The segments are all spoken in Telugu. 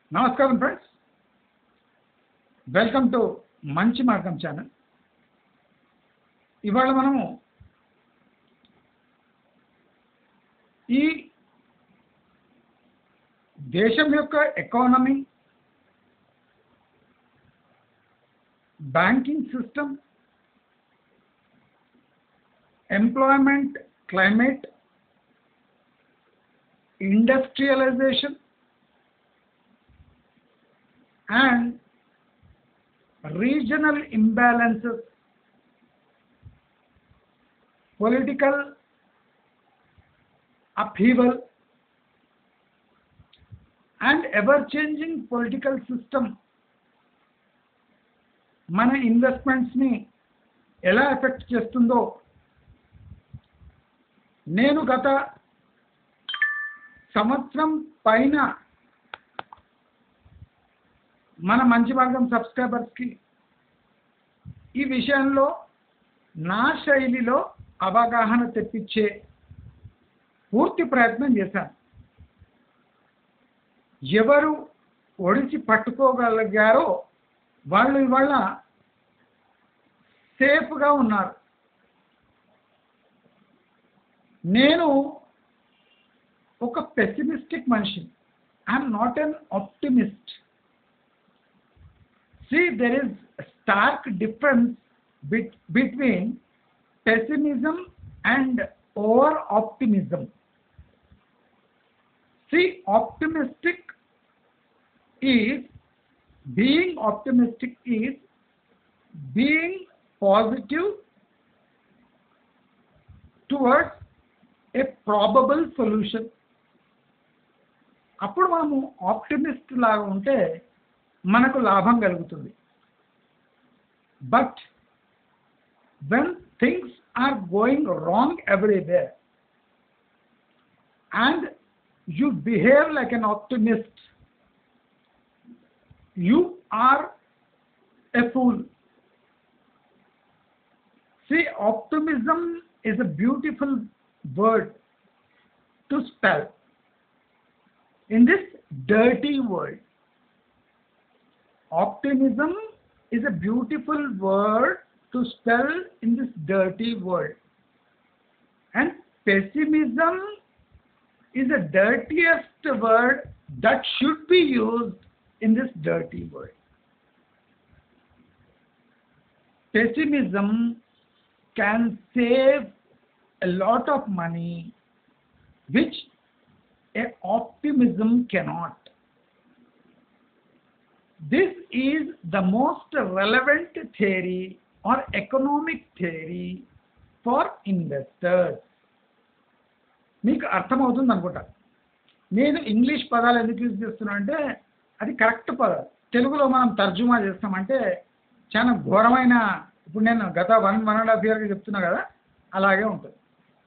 నమస్కారం ఫ్రెండ్స్ వెల్కమ్ టు మంచి మార్గం ఛానల్ ఇవాళ మనము ఈ దేశం యొక్క economy banking system employment climate industrialisation and regional imbalances, political upheaval, and ever-changing political system మన ఇన్వెస్ట్మెంట్స్ని ఎలా ఎఫెక్ట్ చేస్తుందో నేను గత సంవత్సరం పైన మన మంచి మార్గం సబ్స్క్రైబర్స్కి ఈ విషయంలో నా శైలిలో అవగాహన తెప్పించే పూర్తి ప్రయత్నం చేశాను ఎవరు ఒడిచి పట్టుకోగలిగారో వాళ్ళు ఇవాళ సేఫ్గా ఉన్నారు నేను ఒక పెసిమిస్టిక్ మనిషిని I'm not an optimist See, there is a stark difference bet- between pessimism and over optimism. See, optimistic is being optimistic is being positive towards a probable solution. అప్పుడు మనము ఆప్టిమిస్ట్ లాగా ఉంటే మనకు లాభం కలుగుతుంది but when things are going wrong everywhere and you behave like an optimist you are a fool see optimism is a beautiful word to spell in this dirty world optimism is a beautiful word to spell in this dirty world and pessimism is the dirtiest word that should be used in this dirty world pessimism can save a lot of money which a optimism cannot this is the most relevant theory or economic theory for investors మీకు అర్థమవుతుంది అనుకుంటా నేను ఇంగ్లీష్ పదాలు ఎందుకు యూజ్ చేస్తున్నా అంటే అది కరెక్ట్ పదాలు తెలుగులో మనం తర్జుమా చేస్తామంటే చాలా ఘోరమైన ఇప్పుడు నేను గత వన్ వన్ అండ్ హాఫ్ ఇయర్గా చెప్తున్నా కదా అలాగే ఉంటుంది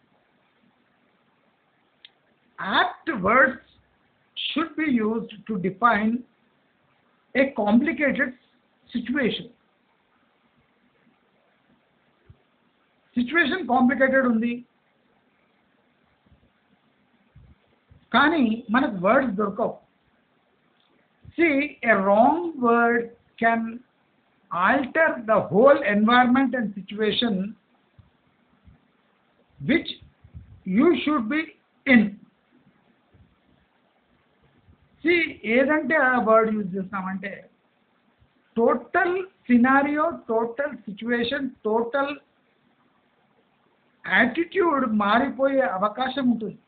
apt words should be used to define a complicated situation. Situation complicated ఉంది కానీ మనకు వర్డ్స్ దొరకవు see a wrong word can alter the whole environment and situation which you should be in see ఏదంటే ఆ వర్డ్ యూజ్ చేస్తామంటే total scenario total situation total attitude మారిపోయే అవకాశం ఉంటుంది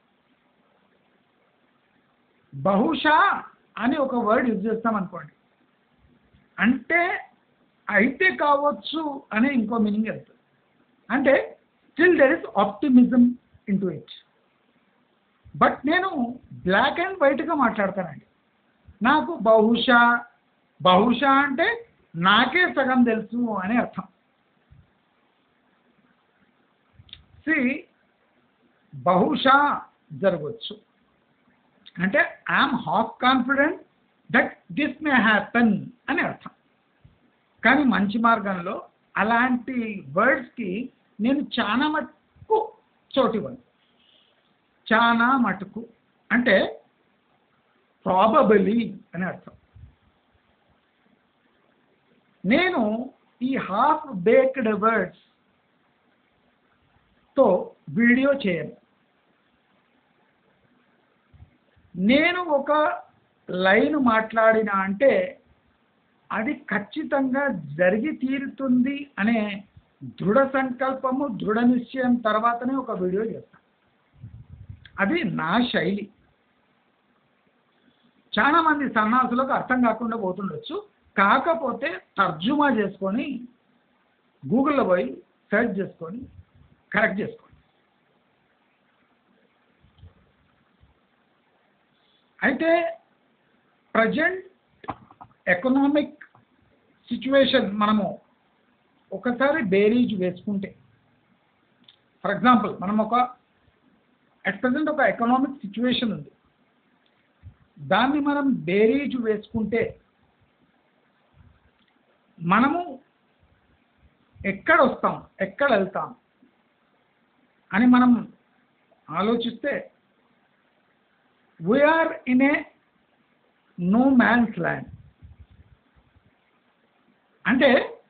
బహుశా అని ఒక వర్డ్ యూజ్ చేస్తాం అనుకోండి అంటే అయితే కావచ్చు అనే ఇంకో మీనింగ్ వెళ్తుంది అంటే still there is optimism in to it but నేను బ్లాక్ అండ్ వైట్గా మాట్లాడతానండి నాకు బహుశా బహుశా అంటే నాకే సగం తెలుసు అని అర్థం సి బహుశా జరగవచ్చు అంటే I'm half confident that this may happen అని అర్థం కానీ మంచి మార్గంలో అలాంటి వర్డ్స్కి నేను చాలా మటుకు చోటివ్వను చాలా మటుకు అంటే ప్రాబబలీ అని అర్థం నేను ఈ హాఫ్ బేక్డ్ వర్డ్స్ తో వీడియో చేయను నేను ఒక లైన్ మాట్లాడినా అంటే అది ఖచ్చితంగా జరిగి తీరుతుంది అనే దృఢ సంకల్పము దృఢ నిశ్చయం తర్వాతనే ఒక వీడియో చేస్తాను అది నా శైలి చాలా మంది సన్నాసులకు అర్థం కాకుండా పోతుండొచ్చు కాకపోతే తర్జుమా చేసుకొని గూగుల్లో పోయి సెర్చ్ చేసుకొని కరెక్ట్ చేసుకోండి అయితే ప్రజెంట్ ఎకనామిక్ సిచ్యువేషన్ మనము ఒకసారి బేరీజ్ వేసుకుంటే ఫర్ ఎగ్జాంపుల్ మనం ఒక అట్ ప్రజెంట్ ఒక ఎకనామిక్ సిచ్యువేషన్ ఉంది దాన్ని మనం బేరీజ్ వేసుకుంటే మనము ఎక్కడ వస్తాం ఎక్కడ వెళ్తాం అని మనం ఆలోచిస్తే we're in a no man's land అంటే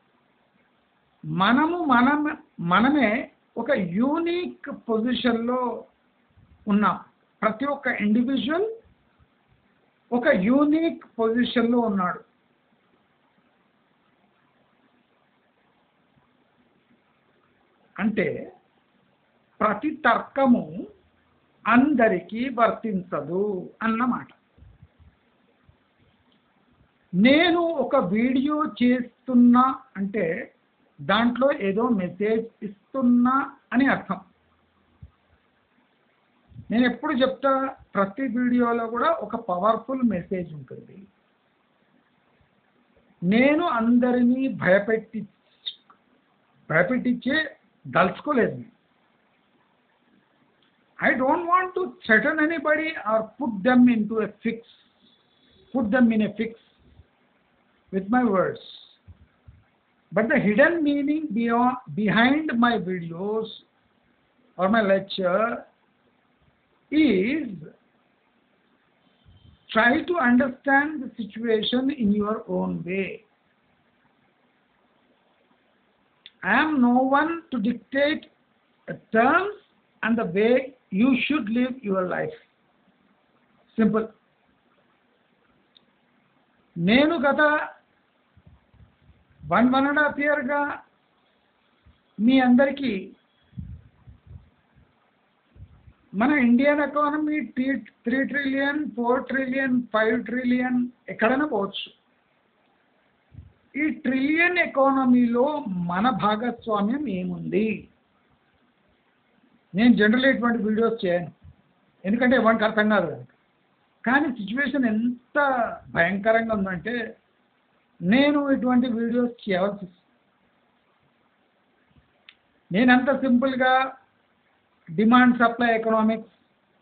మనము మనం మనమే ఒక యూనిక్ పొజిషన్లో ఉన్నాం ప్రతి ఒక్క ఇండివిజువల్ ఒక యూనిక్ పొజిషన్లో ఉన్నాడు అంటే ప్రతి తర్కము అందరికీ వర్తించదు అన్నమాట నేను ఒక వీడియో చేస్తున్నా అంటే దాంట్లో ఏదో మెసేజ్ ఇస్తున్నా అని అర్థం నేను ఎప్పుడు చెప్తా ప్రతి వీడియోలో కూడా ఒక పవర్ఫుల్ మెసేజ్ ఉంటుంది నేను అందరినీ భయపెట్టి భయపెట్టించే దలుచుకోలేదు నేను I don't want to threaten anybody or put them into a fix, put them in a fix with my words. But the hidden meaning beyond, behind my videos or my lecture is try to understand the situation in your own way. I am no one to dictate the terms and the way you should live your life. Simple నేను గత వన్ వన్ అండ్ హాఫ్ ఇయర్గా మీ అందరికీ మన ఇండియన్ ఎకానమీ టీ three trillion four trillion five trillion ఎక్కడైనా పోవచ్చు ఈ ట్రిలియన్ ఎకానమీలో మన భాగస్వామ్యం ఏముంది నేను జనరల్ ఇటువంటి వీడియోస్ చేయను ఎందుకంటే ఎవరికి అర్థం కాదు కనుక కానీ సిచ్యువేషన్ ఎంత భయంకరంగా ఉందంటే నేను ఇటువంటి వీడియోస్ చేయవలసి వస్తుంది. నేనంత సింపుల్గా demand supply economics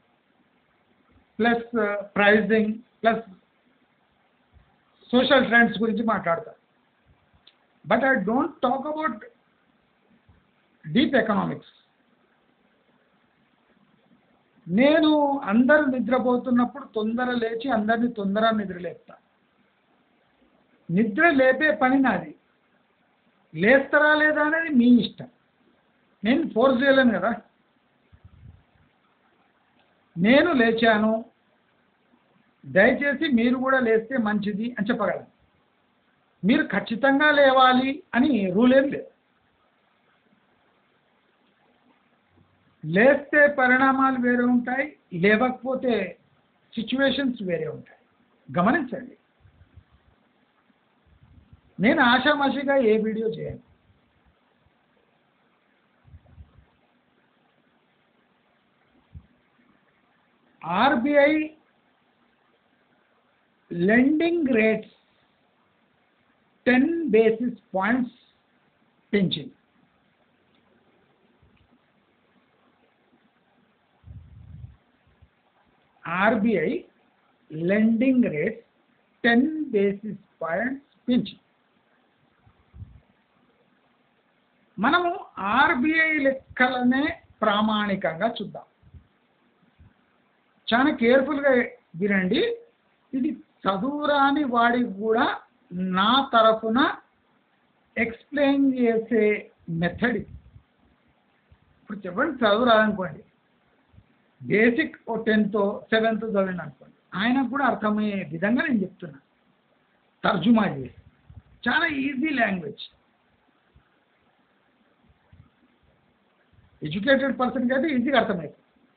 plus pricing plus social trends గురించి మాట్లాడతా but I don't talk about deep economics నేను అందరూ నిద్రపోతున్నప్పుడు తొందర లేచి అందరిని తొందర నిద్ర లేపుతా నిద్ర లేపే పని నాది లేస్తారా లేదా అనేది మీ ఇష్టం నేను ఫోర్స్ చేయలేను కదా నేను లేచాను దయచేసి మీరు కూడా లేస్తే మంచిది అని చెప్పగలను మీరు ఖచ్చితంగా లేవాలి అని రూల్ ఏం లేదు లేస్తే పరిణామాలు వేరే ఉంటాయి లేవకపోతే సిచ్యువేషన్స్ వేరే ఉంటాయి గమనించండి నేను ఆషామాషిగా ఏ వీడియో చేయను RBI lending rates ten basis points పెంచింది RBI lending rate ten basis points పెంచింది మనము ఆర్బిఐ లెక్కలనే ప్రామాణికంగా చూద్దాం చాలా కేర్ఫుల్గా వినండి ఇది చదువురాని వాడికి కూడా నా తరఫున ఎక్స్ప్లెయిన్ చేసే మెథడ్ ఇది ఇప్పుడు చెప్పండి చదువు రాదనుకోండి బేసిక్ ఓ టెన్త్ సెవెంత్ చదివింది అనుకోండి ఆయనకు కూడా అర్థమయ్యే విధంగా నేను చెప్తున్నా తర్జుమా చేసి చాలా ఈజీ లాంగ్వేజ్ ఎడ్యుకేటెడ్ పర్సన్కి అయితే ఈజీగా అర్థమవుతుంది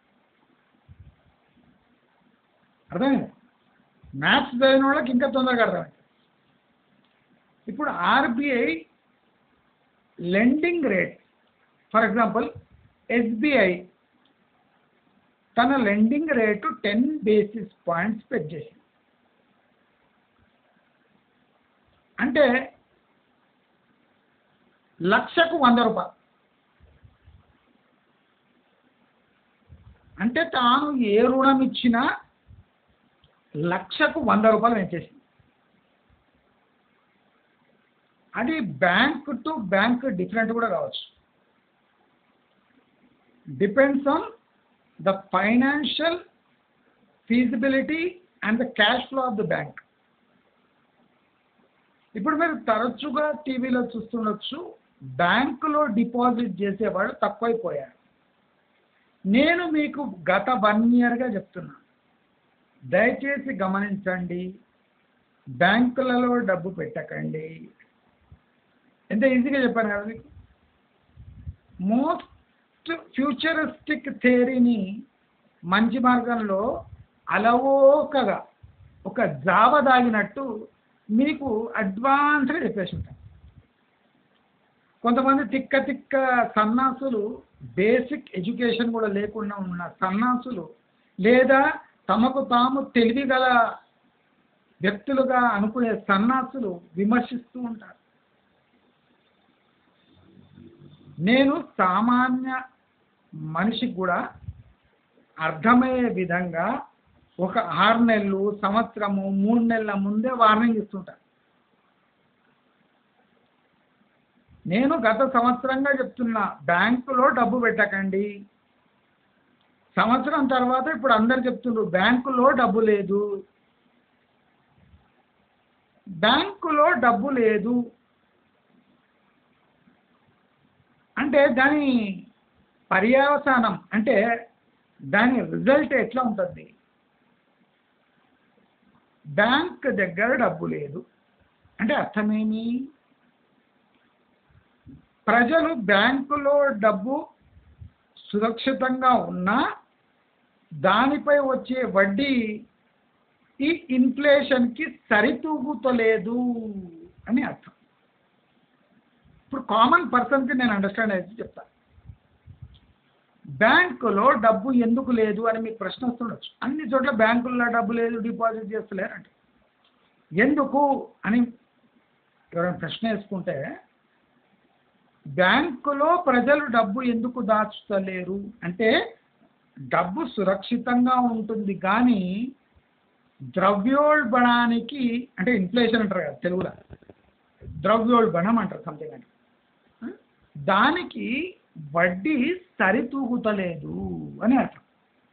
అర్థమైంది మ్యాథ్స్ చదివిన వాళ్ళకి ఇంకా తొందరగా అర్థమవుతుంది ఇప్పుడు RBI lending rate for example SBI తన lending rate ten basis points పెట్ చేసింది అంటే లక్షకు వంద రూపాయలు అంటే తాను ఏ రుణం ఇచ్చినా లక్షకు వంద రూపాయలు పెంచేసింది అది బ్యాంక్ టు బ్యాంక్ డిఫరెంట్ కూడా కావచ్చు depends on the financial feasibility and the cash flow of the bank ఇప్పుడు మీరు తరచుగా టీవీలో చూస్తుండొచ్చు బ్యాంకులో డిపాజిట్ చేసేవాడు తక్కువైపోయారు నేను మీకు గత వన్ ఇయర్గా చెప్తున్నా దయచేసి గమనించండి బ్యాంకులలో డబ్బు పెట్టకండి ఎంత ఈజీగా చెప్పాను కదా మీకు మోస్ట్ ఫ్యూచరిస్టిక్ థియరీని మంచి మార్గంలో అలవోకగా ఒక జావ దాగినట్టు మీకు అడ్వాన్స్గా చెప్పేసి ఉంటాను కొంతమంది తిక్క తిక్క సన్నాసులు బేసిక్ ఎడ్యుకేషన్ కూడా లేకుండా ఉన్న సన్నాసులు లేదా తమకు తాము తెలివి గల వ్యక్తులుగా అనుకునే సన్నాసులు విమర్శిస్తూ ఉంటారు నేను సామాన్య మనిషికి కూడా అర్థమయ్యే విధంగా ఒక ఆరు నెలలు సంవత్సరము మూడు నెలల ముందే వార్నింగ్ ఇస్తుంటా నేను గత సంవత్సరంగా చెప్తున్నా బ్యాంకులో డబ్బు పెట్టకండి సంవత్సరం తర్వాత ఇప్పుడు అందరు చెప్తున్నారు బ్యాంకులో డబ్బు లేదు బ్యాంకులో డబ్బు లేదు అంటే దాని పర్యవసానం అంటే దాని రిజల్ట్ ఎట్లా ఉంటుంది బ్యాంక్ దగ్గర డబ్బు లేదు అంటే అర్థమేమి ప్రజలు బ్యాంకులో డబ్బు సురక్షితంగా ఉన్నా దానిపై వచ్చే వడ్డీ ఈ ఇన్ఫ్లేషన్కి సరితూగుతలేదు అని అర్థం ఇప్పుడు కామన్ పర్సన్కి నేను అండర్స్టాండ్ అయితే చెప్తాను బ్యాంకులో డబ్బు ఎందుకు లేదు అని మీకు ప్రశ్న వస్తుండొచ్చు అన్ని చోట్ల బ్యాంకుల్లో డబ్బు లేదు డిపాజిట్ చేస్తలేరు అంటే ఎందుకు అని ఎవరైనా ప్రశ్న వేసుకుంటే బ్యాంకులో ప్రజలు డబ్బు ఎందుకు దాచుతలేరు అంటే డబ్బు సురక్షితంగా ఉంటుంది కానీ ద్రవ్యోల్బణానికి అంటే ఇన్ఫ్లేషన్ అంటారు కదా తెలుగులో ద్రవ్యోల్బణం అంటారు సంథింగ్ అంటే దానికి వడ్డీ సరితూగుతలేదు అని అర్థం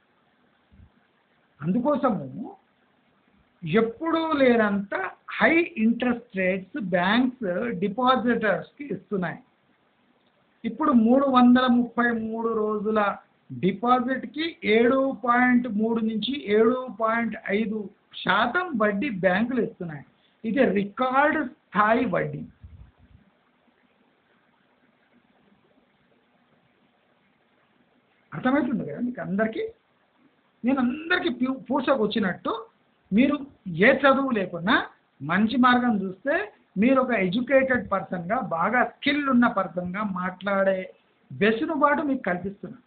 అందుకోసము ఎప్పుడూ లేనంత హై ఇంట్రెస్ట్ రేట్స్ బ్యాంక్స్ డిపాజిటర్స్కి ఇస్తున్నాయి ఇప్పుడు మూడు వందల ముప్పై మూడు రోజుల డిపాజిట్కి ఏడు పాయింట్ మూడు నుంచి ఏడు పాయింట్ ఐదు శాతం వడ్డీ బ్యాంకులు ఇస్తున్నాయి ఇది రికార్డ్ స్థాయి వడ్డీ అర్థమవుతుంది కదా మీకు అందరికీ నేను అందరికీ పూ- పూసకు వచ్చినట్టు మీరు ఏ చదువు లేకున్నా మంచి మార్గం చూస్తే మీరు ఒక ఎడ్యుకేటెడ్ పర్సన్గా బాగా స్కిల్ ఉన్న పర్సన్గా మాట్లాడే వెసులుబాటు మీకు కల్పిస్తున్నా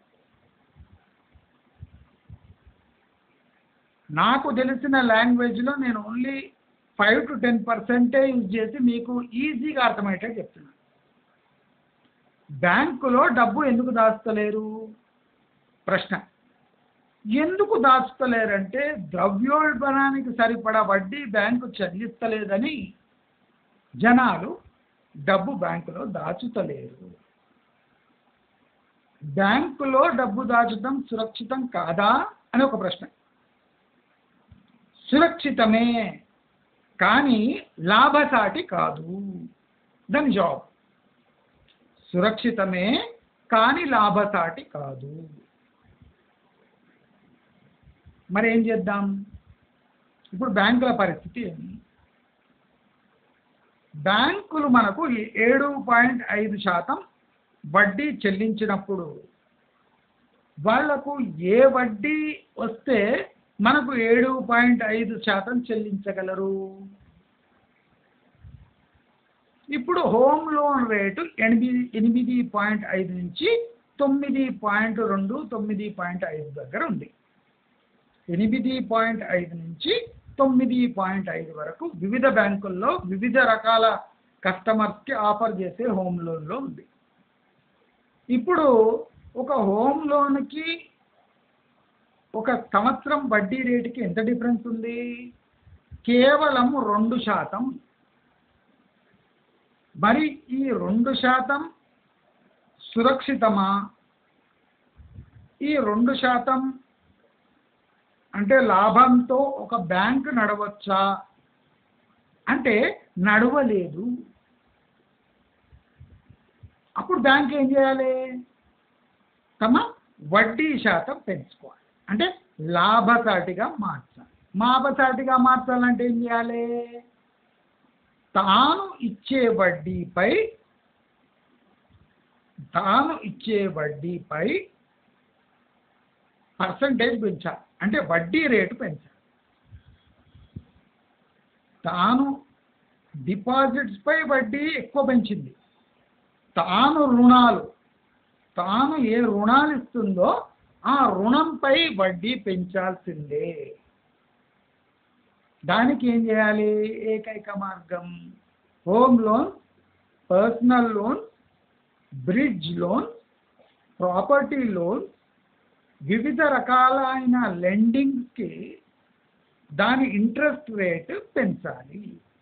నాకు తెలిసిన లాంగ్వేజ్లో నేను ఓన్లీ ఫైవ్ టు టెన్ పర్సెంటే యూజ్ చేసి మీకు ఈజీగా అర్థమయ్యేటట్టు చెప్తున్నాను బ్యాంకులో డబ్బు ఎందుకు దాస్తలేరు ప్రశ్న ఎందుకు దాచుతలేరంటే ద్రవ్యోల్బణానికి సరిపడా వడ్డీ బ్యాంకు చెల్లిస్తలేదని జనాలు డబ్బు బ్యాంకులో దాచుతలేరు బ్యాంకులో డబ్బు దాచడం సురక్షితం కాదా అని ఒక ప్రశ్న సురక్షితమే కానీ లాభసాటి కాదు దాని జాబ్ సురక్షితమే కానీ లాభసాటి కాదు మరి ఏం చేద్దాం ఇప్పుడు బ్యాంకుల పరిస్థితి ఏంటి బ్యాంకులు మనకు ఈ ఏడు పాయింట్ ఐదు శాతం వడ్డీ చెల్లించినప్పుడు వాళ్లకు ఏ వడ్డీ వస్తే మనకు ఏడు పాయింట్ ఐదు శాతం చెల్లించగలరు ఇప్పుడు హోమ్ లోన్ రేటు ఎనిమిది ఎనిమిది పాయింట్ ఐదు నుంచి తొమ్మిది పాయింట్ రెండు తొమ్మిది పాయింట్ ఐదు దగ్గర ఉంది ఎనిమిది పాయింట్ ఐదు నుంచి తొమ్మిది పాయింట్ ఐదు వరకు వివిధ బ్యాంకుల్లో వివిధ రకాల కస్టమర్స్కి ఆఫర్ చేసే హోమ్ లోన్లో ఉంది ఇప్పుడు ఒక హోమ్ లోన్కి ఒక సంవత్సరం వడ్డీ రేటుకి ఎంత డిఫరెన్స్ ఉంది కేవలం రెండు శాతం మరి ఈ రెండు శాతం సురక్షితమా ఈ రెండు శాతం అంటే లాభంతో ఒక బ్యాంక్ నడవచ్చా అంటే నడవలేదు అప్పుడు బ్యాంక్ ఏం చేయాలి తమ వడ్డీ శాతం పెంచుకోవాలి అంటే లాభసాటిగా మార్చాలి లాభసాటిగా మార్చాలంటే ఏం చేయాలి తాను ఇచ్చే వడ్డీపై తాను ఇచ్చే వడ్డీపై పర్సంటేజ్ పెంచాలి అంటే వడ్డీ రేటు పెంచాలి తాను డిపాజిట్స్ పై వడ్డీ ఎక్కువ పెంచింది తాను రుణాలు తాను ఏ రుణాలు ఇస్తుందో ఆ రుణంపై వడ్డీ పెంచాల్సిందే దానికి ఏం చేయాలి ఏకైక మార్గం home loan personal loan bridge loan property loan వివిధ రకాలైన లెండింగ్స్కి దాని ఇంట్రెస్ట్ రేట్ పెంచాలి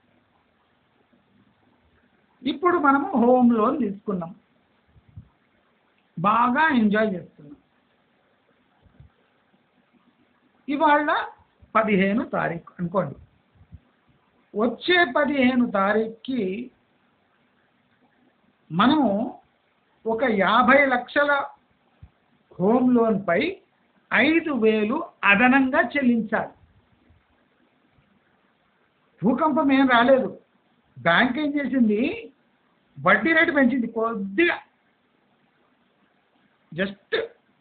ఇప్పుడు మనము హోమ్ లోన్ తీసుకున్నాం బాగా ఎంజాయ్ చేస్తున్నాం ఇవాళ పదిహేను తారీఖు అనుకోండి వచ్చే పదిహేను తారీఖుకి మనము ఒక యాభై లక్షల హోమ్ లోన్పై ఐదు వేలు అదనంగా చెల్లించాలి భూకంపం ఏం రాలేదు బ్యాంక్ ఏం చేసింది వడ్డీ రేటు పెంచింది కొద్దిగా జస్ట్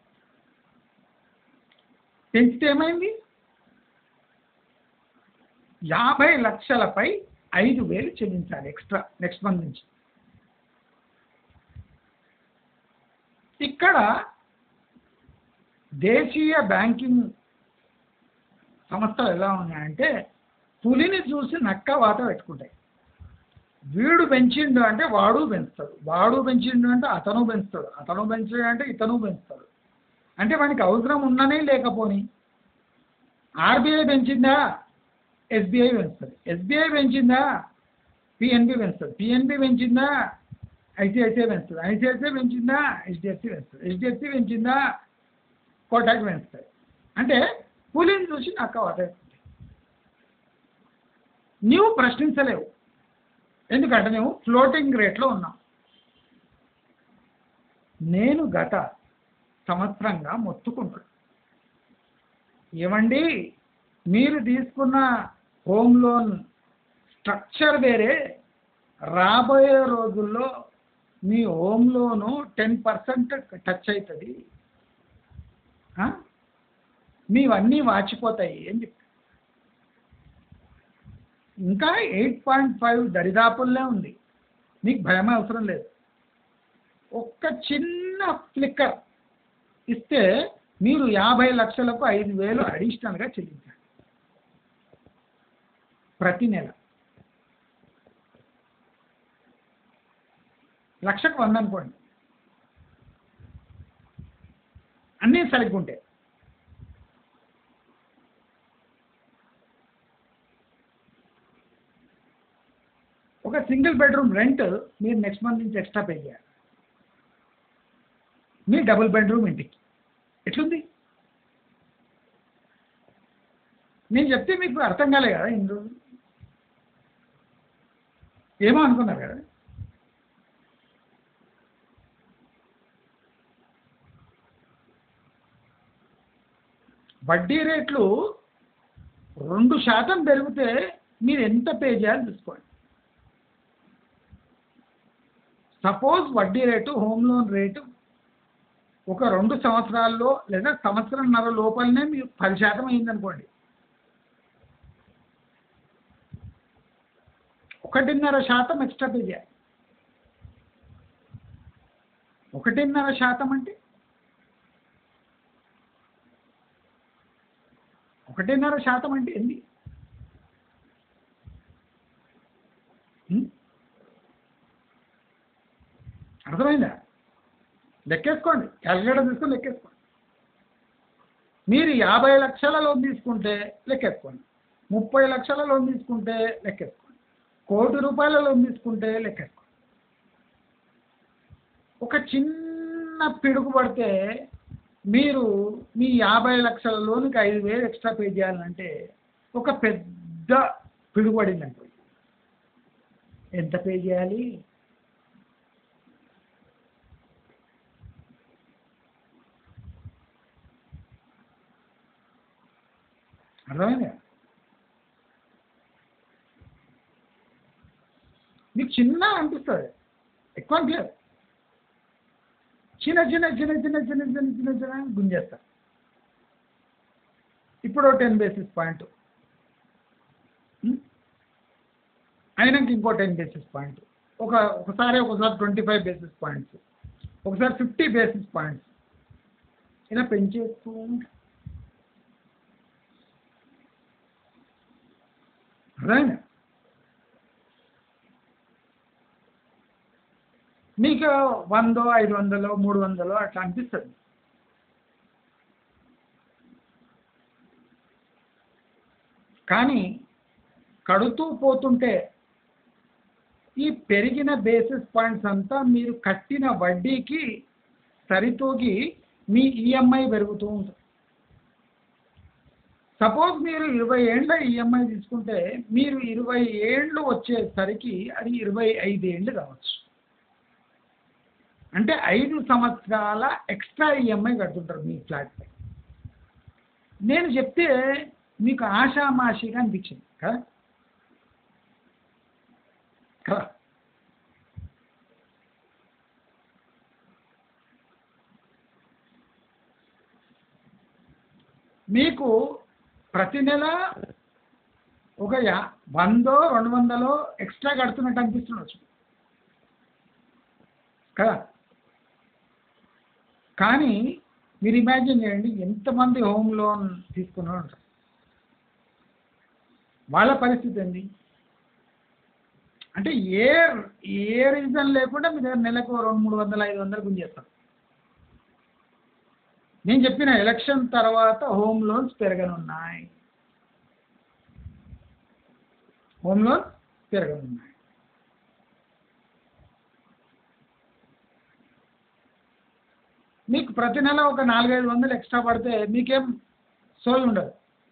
పెంచితే ఏమైంది యాభై లక్షలపై ఐదు వేలు చెల్లించాలి ఎక్స్ట్రా నెక్స్ట్ మంత్ నుంచి ఇక్కడ దేశీయ బ్యాంకింగ్ సంస్థలు ఎలా ఉన్నాయంటే పులిని చూసి నక్క వాత పెట్టుకుంటాయి వీడు పెంచిండు అంటే వాడు పెంచుతాడు వాడు పెంచిండు అంటే అతను పెంచుతాడు అతను పెంచాడు అంటే ఇతను పెంచుతాడు అంటే వానికి అవసరం ఉన్ననే లేకపోని ఆర్బీఐ పెంచిందా ఎస్బీఐ పెంచుతుంది ఎస్బీఐ పెంచిందా పిఎన్బి పెంచుతుంది పిఎన్బి పెంచిందా ఐసిఐసిఐ పెంచుతుంది ఐసిఐసిఐ పెంచిందా హెచ్డిఎఫ్సి పెంచుతుంది హెచ్డిఎఫ్సి పెంచిందా కోటాక్ పెంచుతుంది అంటే పులిని చూసి నక్క వాటేస్తుంది నీవు ప్రశ్నించలేవు ఎందుకంటే నువ్వు ఫ్లోటింగ్ రేట్లో ఉన్నావు నేను గత సంవత్సరంగా మొత్తుకుంటున్నాను ఏమండి మీరు తీసుకున్న హోమ్ లోన్ స్ట్రక్చర్ వేరే రాబోయే రోజుల్లో మీ home loan ten percent touch అవుతుంది ఆ? మీవన్నీ వాచిపోతాయి అని చెప్పి ఇంకా ఎయిట్ పాయింట్ ఫైవ్ దరిదాపుల్లే ఉంది మీకు భయం అవసరం లేదు ఒక్క చిన్న ఫ్లిక్కర్ ఇస్తే మీరు యాభై లక్షలకు ఐదు వేలు అడిషనల్గా చెల్లించాలి ప్రతి నెల లక్షకు వంద అనుకోండి అన్నీ సరిగ్గా ఉంటాయి ఒక సింగిల్ బెడ్రూమ్ రెంట్ మీరు నెక్స్ట్ మంత్ నుంచి ఎక్స్ట్రా పే చేయాలి మీ డబుల్ బెడ్రూమ్ ఇంటికి ఎట్లుంది నేను చెప్తే మీకు అర్థం కాలే కదా ఇన్ని రోజులు ఏమో అనుకున్నారు కదా వడ్డీ రేట్లు రెండు శాతం పెరిగితే మీరు ఎంత పే చేయాలి చూసుకోండి సపోజ్ వడ్డీ రేటు హోమ్ లోన్ రేటు ఒక రెండు సంవత్సరాల్లో లేదా సంవత్సరంన్నర లోపలనే మీరు పది శాతం అయిందనుకోండి ఒకటిన్నర శాతం ఎక్స్ట్రా పే చేయాలి ఒకటిన్నర శాతం అంటే ఒకటిన్నర శాతం అంటే ఏంది ఉం? అర్థమైందా లెక్కేసుకోండి క్యాలిక్యులేటర్ తీసుకొని లెక్కేసుకోండి మీరు యాభై లక్షల లోన్ తీసుకుంటే లెక్కేసుకోండి ముప్పై లక్షల లోన్ తీసుకుంటే లెక్కేసుకోండి కోటి రూపాయల లోన్ తీసుకుంటే లెక్కేసుకోండి ఒక చిన్న పిడుగు పడితే మీరు మీ యాభై లక్షల లోన్కి ఐదు వేలు ఎక్స్ట్రా పే చేయాలంటే ఒక పెద్ద పిడుగు పడింది అనుకోండి ఎంత పే చేయాలి అర్థమైందా మీకు చిన్న అనిపిస్తుంది ఎక్కువ అనిపించదు చిన్న చిన్న చిన్న చిన్న చిన్న చిన్న చిన్న చిన్న గుంజేస్తారు ఇప్పుడు టెన్ బేసిస్ పాయింట్ అయినాక ఇంకో టెన్ బేసిస్ పాయింట్ ఒక ఒకసారి ఒకసారి ట్వంటీ ఫైవ్ బేసిస్ పాయింట్స్ ఒకసారి ఫిఫ్టీ బేసిస్ పాయింట్స్ ఇలా పెంచేస్తూ ఉంటారు. అర్థమైందా మీకు వందో ఐదు వందలో మూడు వందలో అట్లా అనిపిస్తుంది కానీ కడుతూ పోతుంటే ఈ పెరిగిన బేసిస్ పాయింట్స్ అంతా మీరు కట్టిన వడ్డీకి సరితూగి మీ ఈఎంఐ పెరుగుతూ ఉంటుంది సపోజ్ మీరు ఇరవై ఏండ్ల ఈఎంఐ తీసుకుంటే మీరు ఇరవై ఏండ్లు వచ్చేసరికి అది ఇరవై ఐదు ఏండ్లు కావచ్చు అంటే ఐదు సంవత్సరాల ఎక్స్ట్రా ఈఎంఐ కడుతుంటారు మీ ఫ్లాట్పై నేను చెప్తే మీకు ఆషామాషిగా అనిపించింది కదా కదా మీకు ప్రతి నెల ఒక యా వందో రెండు వందలో ఎక్స్ట్రా కడుతున్నట్టు అనిపిస్తుండొచ్చు కదా కానీ మీరు ఇమాజిన్ చేయండి ఎంతమంది హోమ్ లోన్ తీసుకున్నారు ఉంటారు వాళ్ళ పరిస్థితి ఏంది అంటే ఏ ఏ రీజన్ లేకుండా మీ దగ్గర నెలకు రెండు మూడు వందలు ఐదు వందలు గుంజేస్తారు నేను చెప్పిన ఎలక్షన్ తర్వాత హోమ్ లోన్స్ పెరగనున్నాయి హోమ్ లోన్స్ పెరగనున్నాయి మీకు ప్రతి నెల ఒక నాలుగైదు వందలు ఎక్స్ట్రా పడితే మీకేం సోల్ ఉండదు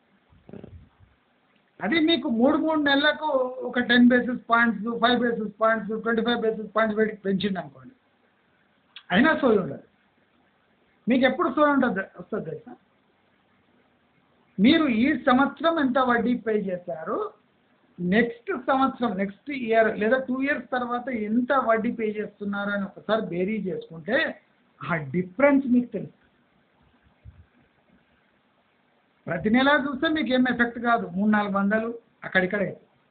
అది మీకు మూడు మూడు నెలలకు ఒక ten basis points five basis points twenty five basis points పెట్టి పెంచింది అనుకోండి అయినా సోల్ ఉండదు మీకు ఎప్పుడు సోల్ ఉంటుంది వస్తుంది తెలుసా మీరు ఈ సంవత్సరం ఎంత వడ్డీ పే చేశారు నెక్స్ట్ సంవత్సరం నెక్స్ట్ ఇయర్ లేదా టూ ఇయర్స్ తర్వాత ఎంత వడ్డీ పే చేస్తున్నారు అని ఒకసారి బేరీ చేసుకుంటే ఆ డిఫరెన్స్ మీకు తెలుసు ప్రతి నెల చూస్తే మీకు ఏం ఎఫెక్ట్ కాదు మూడు నాలుగు వందలు అక్కడిక్కడే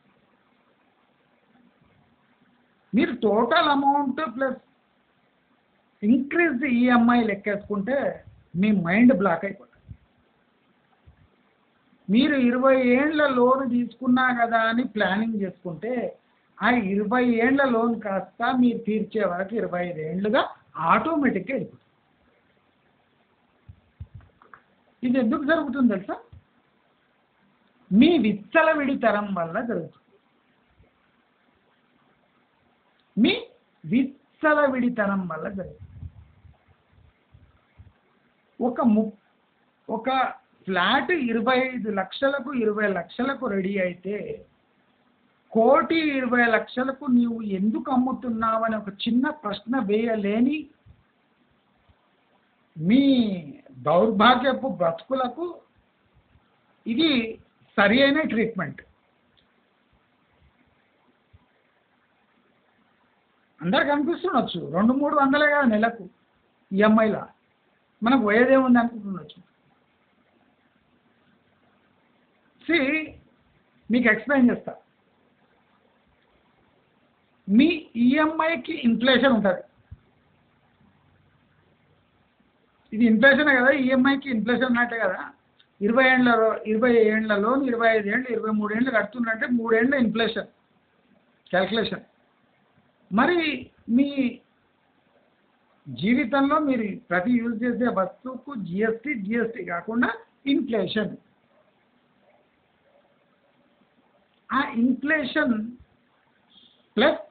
మీరు total amount plus increase EMI లెక్కేసుకుంటే మీ మైండ్ బ్లాక్ అయిపోతుంది మీరు ఇరవై ఏండ్ల లోన్ తీసుకున్నా కదా అని ప్లానింగ్ చేసుకుంటే ఆ ఇరవై ఏండ్ల లోన్ కాస్త మీరు తీర్చే వరకు ఇరవై ఐదు ఏండ్లుగా ఆటోమేటిక్గా వెళ్ళిపోతుంది ఇది ఎందుకు జరుగుతుంది తెలుసా మీ విచ్చలవిడితనం వల్ల జరుగుతుంది మీ విచ్చలవిడితనం వల్ల జరుగుతుంది ఒక ము ఒక ఫ్లాట్ ఇరవై ఐదు లక్షలకు ఇరవై లక్షలకు రెడీ అయితే కోటి ఇరవై లక్షలకు నీవు ఎందుకు అమ్ముతున్నావని ఒక చిన్న ప్రశ్న వేయలేని మీ దౌర్భాగ్యపు బ్రతుకులకు ఇది సరి అయిన ట్రీట్మెంట్ అందరికి అనిపిస్తుండొచ్చు రెండు మూడు వందలే కదా నెలకు ఈఎంఐలా మనకు పోయేదేముంది అనుకుంటుండొచ్చు సి మీకు ఎక్స్ప్లెయిన్ చేస్తా మీ ఈఎంఐకి ఇన్ఫ్లేషన్ ఉంటుంది ఇది ఇన్ఫ్లేషనే కదా ఈఎంఐకి ఇన్ఫ్లేషన్ ఉన్నట్టే కదా ఇరవై ఏండ్ల ఇరవై ఏండ్ల లోన్ ఇరవై ఐదు ఏండ్లు ఇరవై మూడు ఏండ్లు కడుతున్నట్టే మూడేండ్ల ఇన్ఫ్లేషన్ క్యాల్కులేషన్ మరి మీ జీవితంలో మీరు ప్రతి యూజ్ చేసే వస్తువుకు జిఎస్టీ జిఎస్టీ కాకుండా ఇన్ఫ్లేషన్ ఆ ఇన్ఫ్లేషన్ ప్లస్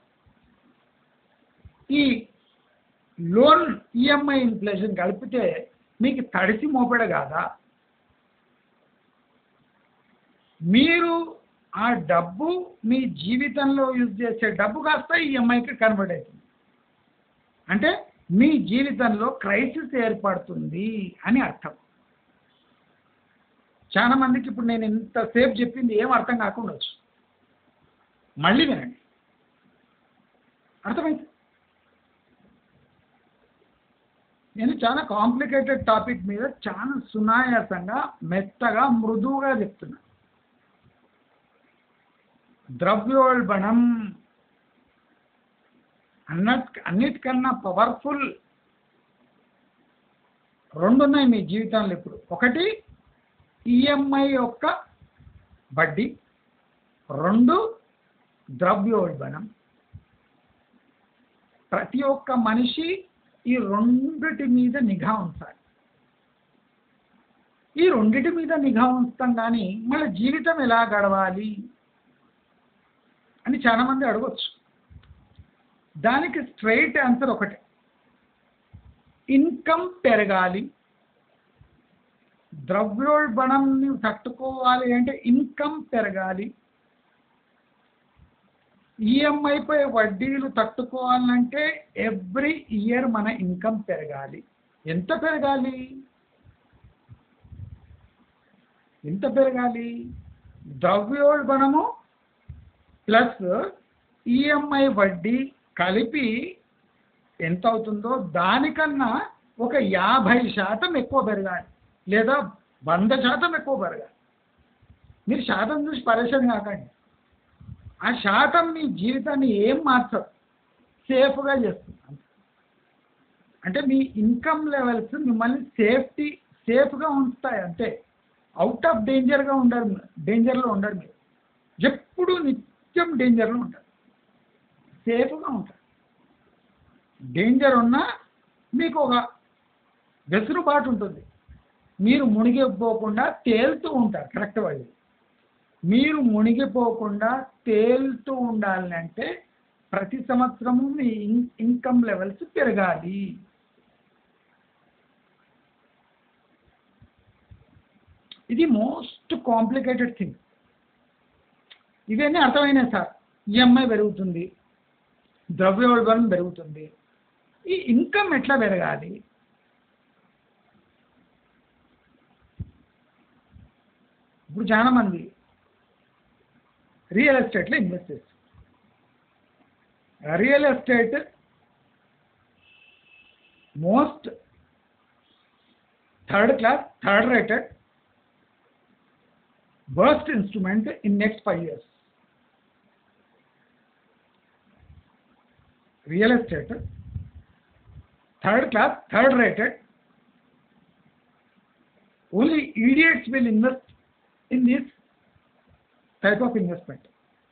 ఈ లోన్ ఈఎంఐ ఇన్ఫ్లేషన్ కలిపితే మీకు తడిసి మోపెడ కాదా మీరు ఆ డబ్బు మీ జీవితంలో యూజ్ చేసే డబ్బు కాస్త ఈఎంఐకి కన్వర్ట్ అవుతుంది అంటే మీ జీవితంలో క్రైసిస్ ఏర్పడుతుంది అని అర్థం చాలా మందికి ఇప్పుడు నేను ఇంతసేపు చెప్పింది ఏం అర్థం కాకుండా వచ్చు మళ్ళీ వినండి అర్థమైంది నేను చాలా కాంప్లికేటెడ్ టాపిక్ మీద చాలా సునాయాసంగా మెత్తగా మృదువుగా చెప్తున్నా ద్రవ్యోల్బణం అన్న అన్నిటికన్నా పవర్ఫుల్ రెండు ఉన్నాయి మీ జీవితంలో ఇప్పుడు ఒకటి ఈఎంఐ యొక్క వడ్డీ రెండు ద్రవ్యోల్బణం ప్రతి ఒక్క మనిషి ఈ రెండిటి మీద నిఘా ఉంచాలి ఈ రెండిటి మీద నిఘా ఉంచుతాం కానీ మన జీవితం ఎలా గడవాలి అని చాలామంది అడగచ్చు దానికి స్ట్రైట్ ఆన్సర్ ఒకటే ఇన్కమ్ పెరగాలి ద్రవ్యోల్బణంని తట్టుకోవాలి అంటే ఇన్కమ్ పెరగాలి ఈఎంఐపై వడ్డీలు తట్టుకోవాలంటే ఎవ్రీ ఇయర్ మన ఇన్కమ్ పెరగాలి ఎంత పెరగాలి ఎంత పెరగాలి ద్రవ్యోల్బణము ప్లస్ ఈఎంఐ వడ్డీ కలిపి ఎంత అవుతుందో దానికన్నా ఒక యాభై శాతం ఎక్కువ పెరగాలి లేదా వంద శాతం ఎక్కువ పెరగాలి మీరు శాతం చూసి పరేషాన్ కాకండి ఆ శాతం మీ జీవితాన్ని ఏం మార్చదు సేఫ్గా చేస్తుంది అంతే. అంటే మీ ఇన్కమ్ లెవెల్స్ మిమ్మల్ని సేఫ్టీ సేఫ్గా ఉంచుతాయి అంతే అవుట్ ఆఫ్ డేంజర్గా ఉండరు డేంజర్లో ఉండరు మీరు ఎప్పుడు నిత్యం డేంజర్లో ఉంటారు సేఫ్గా ఉంటారు డేంజర్ ఉన్నా మీకు ఒక వెసులుబాటు ఉంటుంది మీరు మునిగిపోకుండా తేలుతూ ఉంటారు కరెక్ట్ వాళ్ళు మీరు మునిగిపోకుండా తేలుతూ ఉండాలి అంటే ప్రతి సంవత్సరము మీ ఇన్ ఇన్కమ్ లెవెల్స్ పెరగాలి ఇది మోస్ట్ కాంప్లికేటెడ్ థింగ్ ఇవన్నీ అర్థమైనాయి సార్ ఈఎంఐ పెరుగుతుంది ద్రవ్యోల్బణం పెరుగుతుంది ఈ ఇన్కమ్ ఎట్లా పెరగాలి ఇప్పుడు చాలా మంది రియల్ ఎస్టేట్లో ఇన్వెస్ట్ చేస్తారు real estate most third class third rated worst instrument in next five years. Real estate, third class, third rated. Only idiots will invest in this type of investment.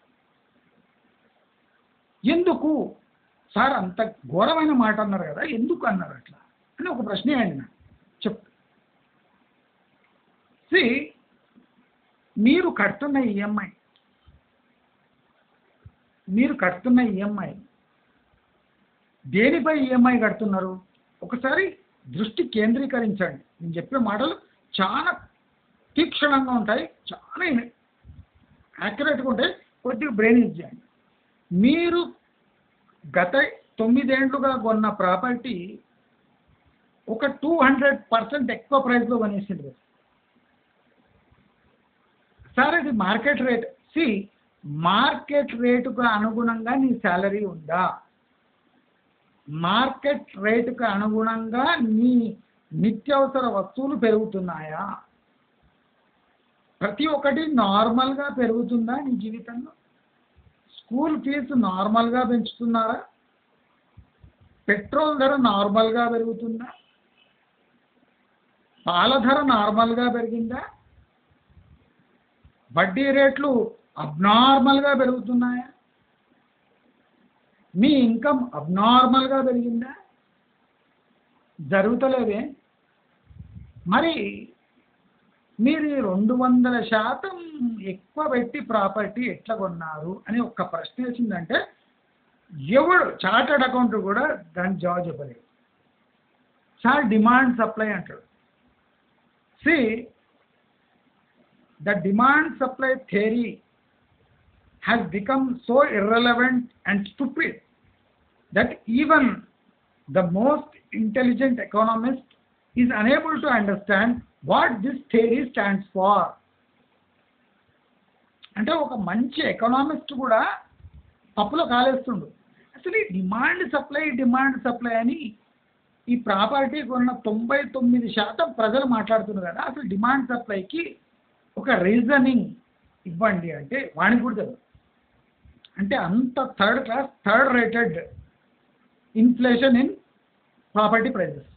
ఎందుకు సార్ అంత ఘోరమైన మాట అన్నారు కదా ఎందుకు అన్నారు అట్లా అని ఒక ప్రశ్న అడిగిన చెప్పు సి మీరు కడుతున్న ఈఎంఐ మీరు కడుతున్న ఈఎంఐ దేనిపై ఈఎంఐ కడుతున్నారు ఒకసారి దృష్టి కేంద్రీకరించండి నేను చెప్పే మాటలు చాలా తీక్షణంగా ఉంటాయి చాలా యాక్యురేట్గా ఉంటాయి కొద్దిగా బ్రెయిన్ యూజ్ చేయండి మీరు గత తొమ్మిదేండ్లుగా కొన్న ప్రాపర్టీ ఒక టూ హండ్రెడ్ పర్సెంట్ ఎక్కువ ప్రైస్లో కొనేసింది కదా సార్ ఇది మార్కెట్ రేట్ సి మార్కెట్ రేటుకు అనుగుణంగా నీ శాలరీ ఉందా మార్కెట్ రేటుకు అనుగుణంగా నీ నిత్యావసర వస్తువులు పెరుగుతున్నాయా ప్రతి ఒక్కటి నార్మల్గా పెరుగుతుందా నీ జీవితంలో స్కూల్ ఫీజు నార్మల్గా పెంచుతున్నారా పెట్రోల్ ధర నార్మల్గా పెరుగుతుందా పాల ధర నార్మల్గా పెరిగిందా వడ్డీ రేట్లు అబ్నార్మల్గా పెరుగుతున్నాయా మీ ఇన్కమ్ అబ్నార్మల్గా పెరిగిందా జరుగుతలేదే మరి మీరు ఈ రెండు వందల శాతం ఎక్కువ పెట్టి ప్రాపర్టీ ఎట్లా కొన్నారు అని ఒక్క ప్రశ్న వేసిందంటే ఎవడు చార్టర్డ్ అకౌంట్ కూడా దానికి జవాబు చెప్పలేదు సార్ డిమాండ్ సప్లై అంటాడు see the demand supply theory has become so irrelevant and stupid that even the most intelligent economist is unable to understand what this theory stands for. అంటే ఒక మంచి ఎకనామిస్ట్ కూడా తప్పులో కాలేస్తుండు అసలు ఈ డిమాండ్ సప్లై డిమాండ్ సప్లై అని ఈ ప్రాపర్టీ కొన్న తొంభై తొమ్మిది శాతం ప్రజలు మాట్లాడుతున్నారు కదా అసలు డిమాండ్ సప్లైకి ఒక రీజనింగ్ ఇవ్వండి అంటే వాణి కూడా తెలియదు అంటే అంత third class third rated inflation in property prices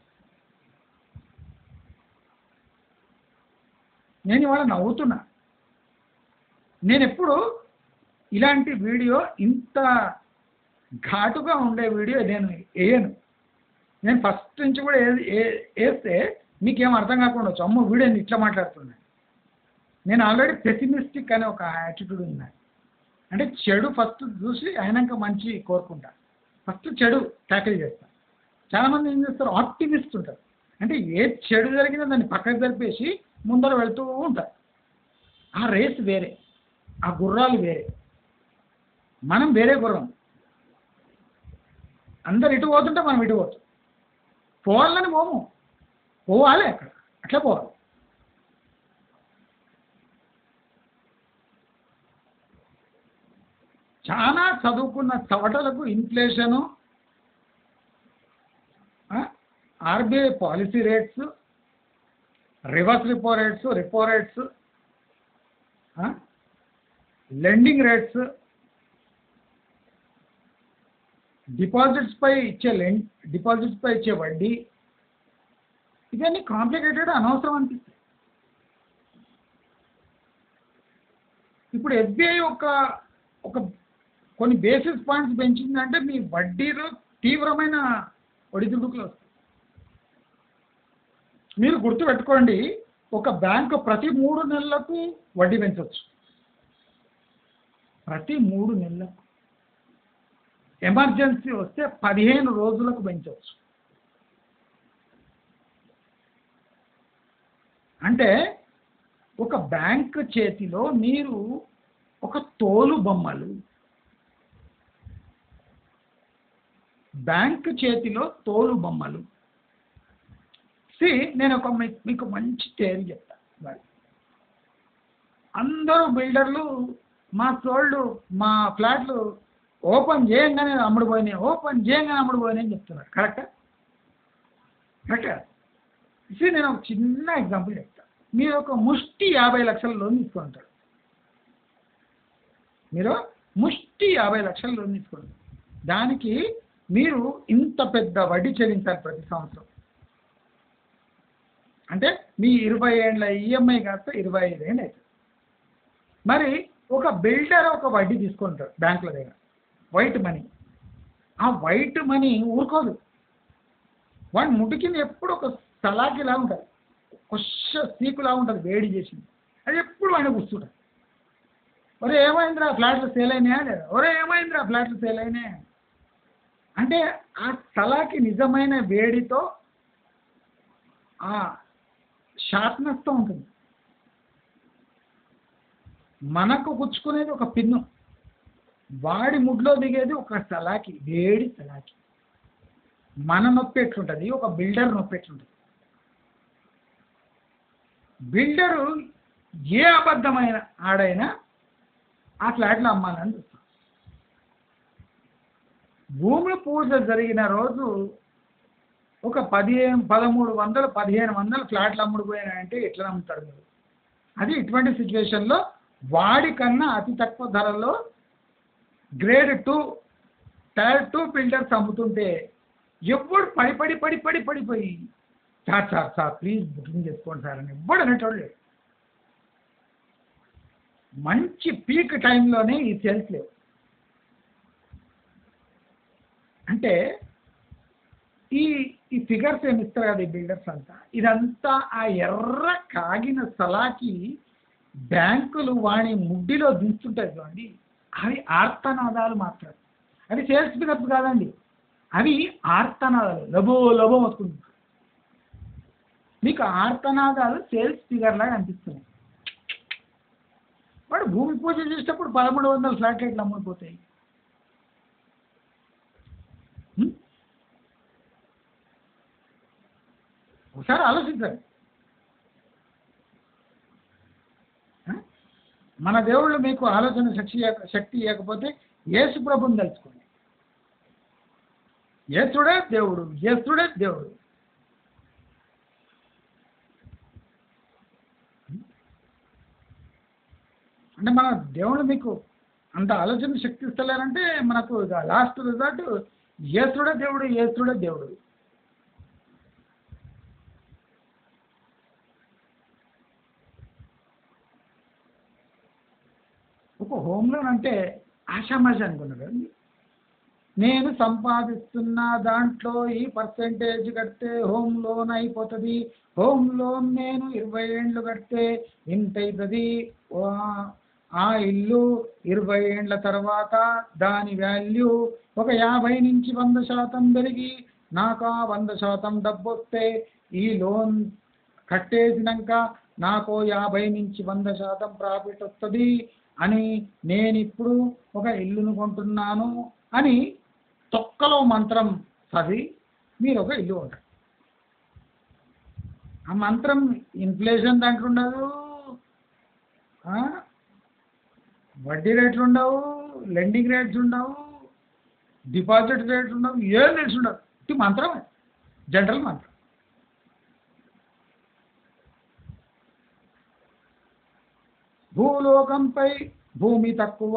నేను ఇవాళ నవ్వుతున్నా నేను ఎప్పుడు ఇలాంటి వీడియో ఇంత ఘాటుగా ఉండే వీడియో నేను వేయను నేను ఫస్ట్ నుంచి కూడా ఏ- ఏ- వేస్తే మీకేం అర్థం కాకుండా వచ్చు అమ్మో వీడియో ఇట్లా మాట్లాడుతున్నాను నేను ఆల్రెడీ పెసిమిస్టిక్ అనే ఒక యాటిట్యూడ్ ఉంది నాకు. అంటే చెడు ఫస్ట్ చూసి అయినాక మంచి కోరుకుంటా ఫస్ట్ చెడు ట్యాకిల్ చేస్తా చాలామంది ఏం చేస్తారు ఆప్టిమిస్ట్ ఉంటారు అంటే ఏ చెడు జరిగినా దాన్ని పక్కకు జరిపేసి ముందర వెళ్తూ ఉంటారు ఆ రేస్ వేరే ఆ గుర్రాలు వేరే మనం వేరే గుర్రం అందరు ఇటు పోతుంటే మనం ఇటు పోతాం పోవాలని పోము పోవాలి అక్కడ అట్లా పోవాలి చాలా చదువుకున్న చవటలకు inflation RBI policy rates reverse repo rates repo rates lending rates deposits పై ఇచ్చే లెండ్ డిపాజిట్స్ పై ఇచ్చే వడ్డీ ఇవన్నీ కాంప్లికేటెడ్ అనవసరం అనిపిస్తాయి ఇప్పుడు ఎస్బీఐ ఒక ఒక కొన్ని బేసిస్ పాయింట్స్ పెంచిందంటే మీ వడ్డీలో తీవ్రమైన ఒడిదుడుకులు వస్తాయి మీరు గుర్తుపెట్టుకోండి ఒక బ్యాంకు ప్రతి మూడు నెలలకు వడ్డీ పెంచవచ్చు ప్రతి మూడు నెలలకు ఎమర్జెన్సీ వస్తే పదిహేను రోజులకు పెంచవచ్చు అంటే ఒక బ్యాంక్ చేతిలో మీరు ఒక తోలు బొమ్మలు బ్యాంక్ చేతిలో తోలు బొమ్మలు సి నేను ఒక మీ- మీకు మంచి థియరీ చెప్తా మరి అందరూ బిల్డర్లు మా సోళ్ళు మా ఫ్లాట్లు ఓపెన్ చేయంగానే అమ్ముడు పోయినాయి ఓపెన్ చేయంగానే అమ్ముడు పోయినాయి అని చెప్తున్నారు కరెక్టా కరెక్టా సి నేను ఒక చిన్న ఎగ్జాంపుల్ చెప్తా మీరు ఒక ముష్టి యాభై లక్షల లోన్ తీసుకుంటారు మీరు ముష్టి యాభై లక్షల లోన్ తీసుకోండి దానికి మీరు ఇంత పెద్ద వడ్డీ చెల్లించాలి ప్రతి సంవత్సరం అంటే మీ ఇరవై ఏళ్ళ ఈఎంఐ కాస్త ఇరవై ఐదు ఏళ్ళు అవుతుంది మరి ఒక బిల్డర్ ఒక వడ్డీ తీసుకుంటాడు బ్యాంకుల దగ్గర వైట్ మనీ ఆ వైట్ మనీ ఊరుకోదు వాడి ముడి కింద ఎప్పుడు ఒక సలాకిలా ఉంటుంది కొచ్చ సీకులా ఉంటుంది వేడి చేసింది అది ఎప్పుడు ఆయన కూర్చుంటాడు ఒరే ఏమైందిరా ఫ్లాట్లు సేల్ అయినాయా లేదా ఒరే ఏమైందిరా ఫ్లాట్లు సేల్ అయినాయా అంటే ఆ స్థలాకి నిజమైన వేడితో ఆ షార్ప్నెస్తో ఉంటుంది మనకు గుచ్చుకునేది ఒక పిన్ను వాడి ముడ్లో దిగేది ఒక సలాకి వేడి సలాకి మన నొప్పి ఎట్లుంటుంది ఒక బిల్డర్ నొప్పి ఎట్లుంటుంది బిల్డరు ఏ అబద్ధమైన ఆడైనా ఆ ఫ్లాట్లు అమ్మాలని చూస్తాం భూమి పూజ జరిగిన రోజు ఒక పదిహేను పదమూడు వందలు పదిహేను వందల ఫ్లాట్లు అమ్ముడుపోయినాయంటే ఎట్లా నమ్ముతారు మీరు అది ఇటువంటి సిచ్యువేషన్లో వాడికన్నా అతి తక్కువ ధరలో grade two tier two builders అమ్ముతుంటే ఎవ్వడు పడి పడి పడి పడి పడిపోయి sir sir sir please booking చేసుకోండి సార్ అని ఎవ్వడు అనేటోడు లేడు మంచి పీక్ టైంలోనే ఈ సేల్స్ లేవు అంటే ఈ ఈ ఫిగర్స్ ఏమి ఇస్తారు కదా ఈ బిల్డర్స్ అంతా ఇదంతా ఆ ఎర్ర కాగిన స్థలాకి బ్యాంకులు వాణి ముడ్డిలో దించుంటాయి చూడండి అవి ఆర్తనాదాలు మాత్రం అవి సేల్స్ ఫిగర్స్ కాదండి అవి ఆర్తనాదాలు లబో లబో వస్తుంది మీకు ఆర్తనాదాలు సేల్స్ ఫిగర్ లాగా అనిపిస్తున్నాయి వాడు భూమి పూజ చేసేటప్పుడు పదమూడు వందల ఫ్లాట్ రేట్లు అమ్ముడిపోతాయి హ్మ్? ఒకసారి ఆలోచించండి ఆ? మన దేవుళ్ళు మీకు ఆలోచన శక్తి ఇయ్యక- శక్తి ఇవ్వకపోతే యేసు ప్రభుని తెలుసుకోండి యేసుడే దేవుడు యేసుడే దేవుడు అంటే మన దేవుడు మీకు అంత ఆలోచన శక్తి ఇస్తలేరంటే మనకు ఇక లాస్ట్ రిజల్ట్ యేసుడే దేవుడు యేసుడే దేవుడు ఒక హోమ్ లోన్ అంటే ఆషామాషి అనుకున్నారు కదండి నేను సంపాదిస్తున్న దాంట్లో ఈ పర్సెంటేజ్ కడితే హోమ్ లోన్ అయిపోతుంది హోమ్ లోన్ నేను ఇరవై ఏండ్లు కడితే ఇంత అవుతుంది ఆ ఇల్లు ఇరవై ఏండ్ల తర్వాత దాని వాల్యూ ఒక యాభై నుంచి వంద శాతం పెరిగి నాకు ఆ వంద శాతం డబ్బు వస్తే ఈ లోన్ కట్టేసినాక నాకు యాభై నుంచి వంద శాతం ప్రాఫిట్ వస్తుంది అని నేను ఇప్పుడు ఒక ఇల్లును కొంటున్నాను అని తొక్కలో మంత్రం చదివి మీరు ఒక ఇల్లు కొంటారు ఆ మంత్రం ఇన్ఫ్లేషన్ దాంట్లో ఉండదు ఆ? వడ్డీ రేట్లు ఉండవు లెండింగ్ రేట్స్ ఉండవు డిపాజిట్ రేట్లు ఉండవు ఏం తెలిసి ఉండదు ఇది మంత్రమే జనరల్ మంత్రం భూలోకంపై భూమి తక్కువ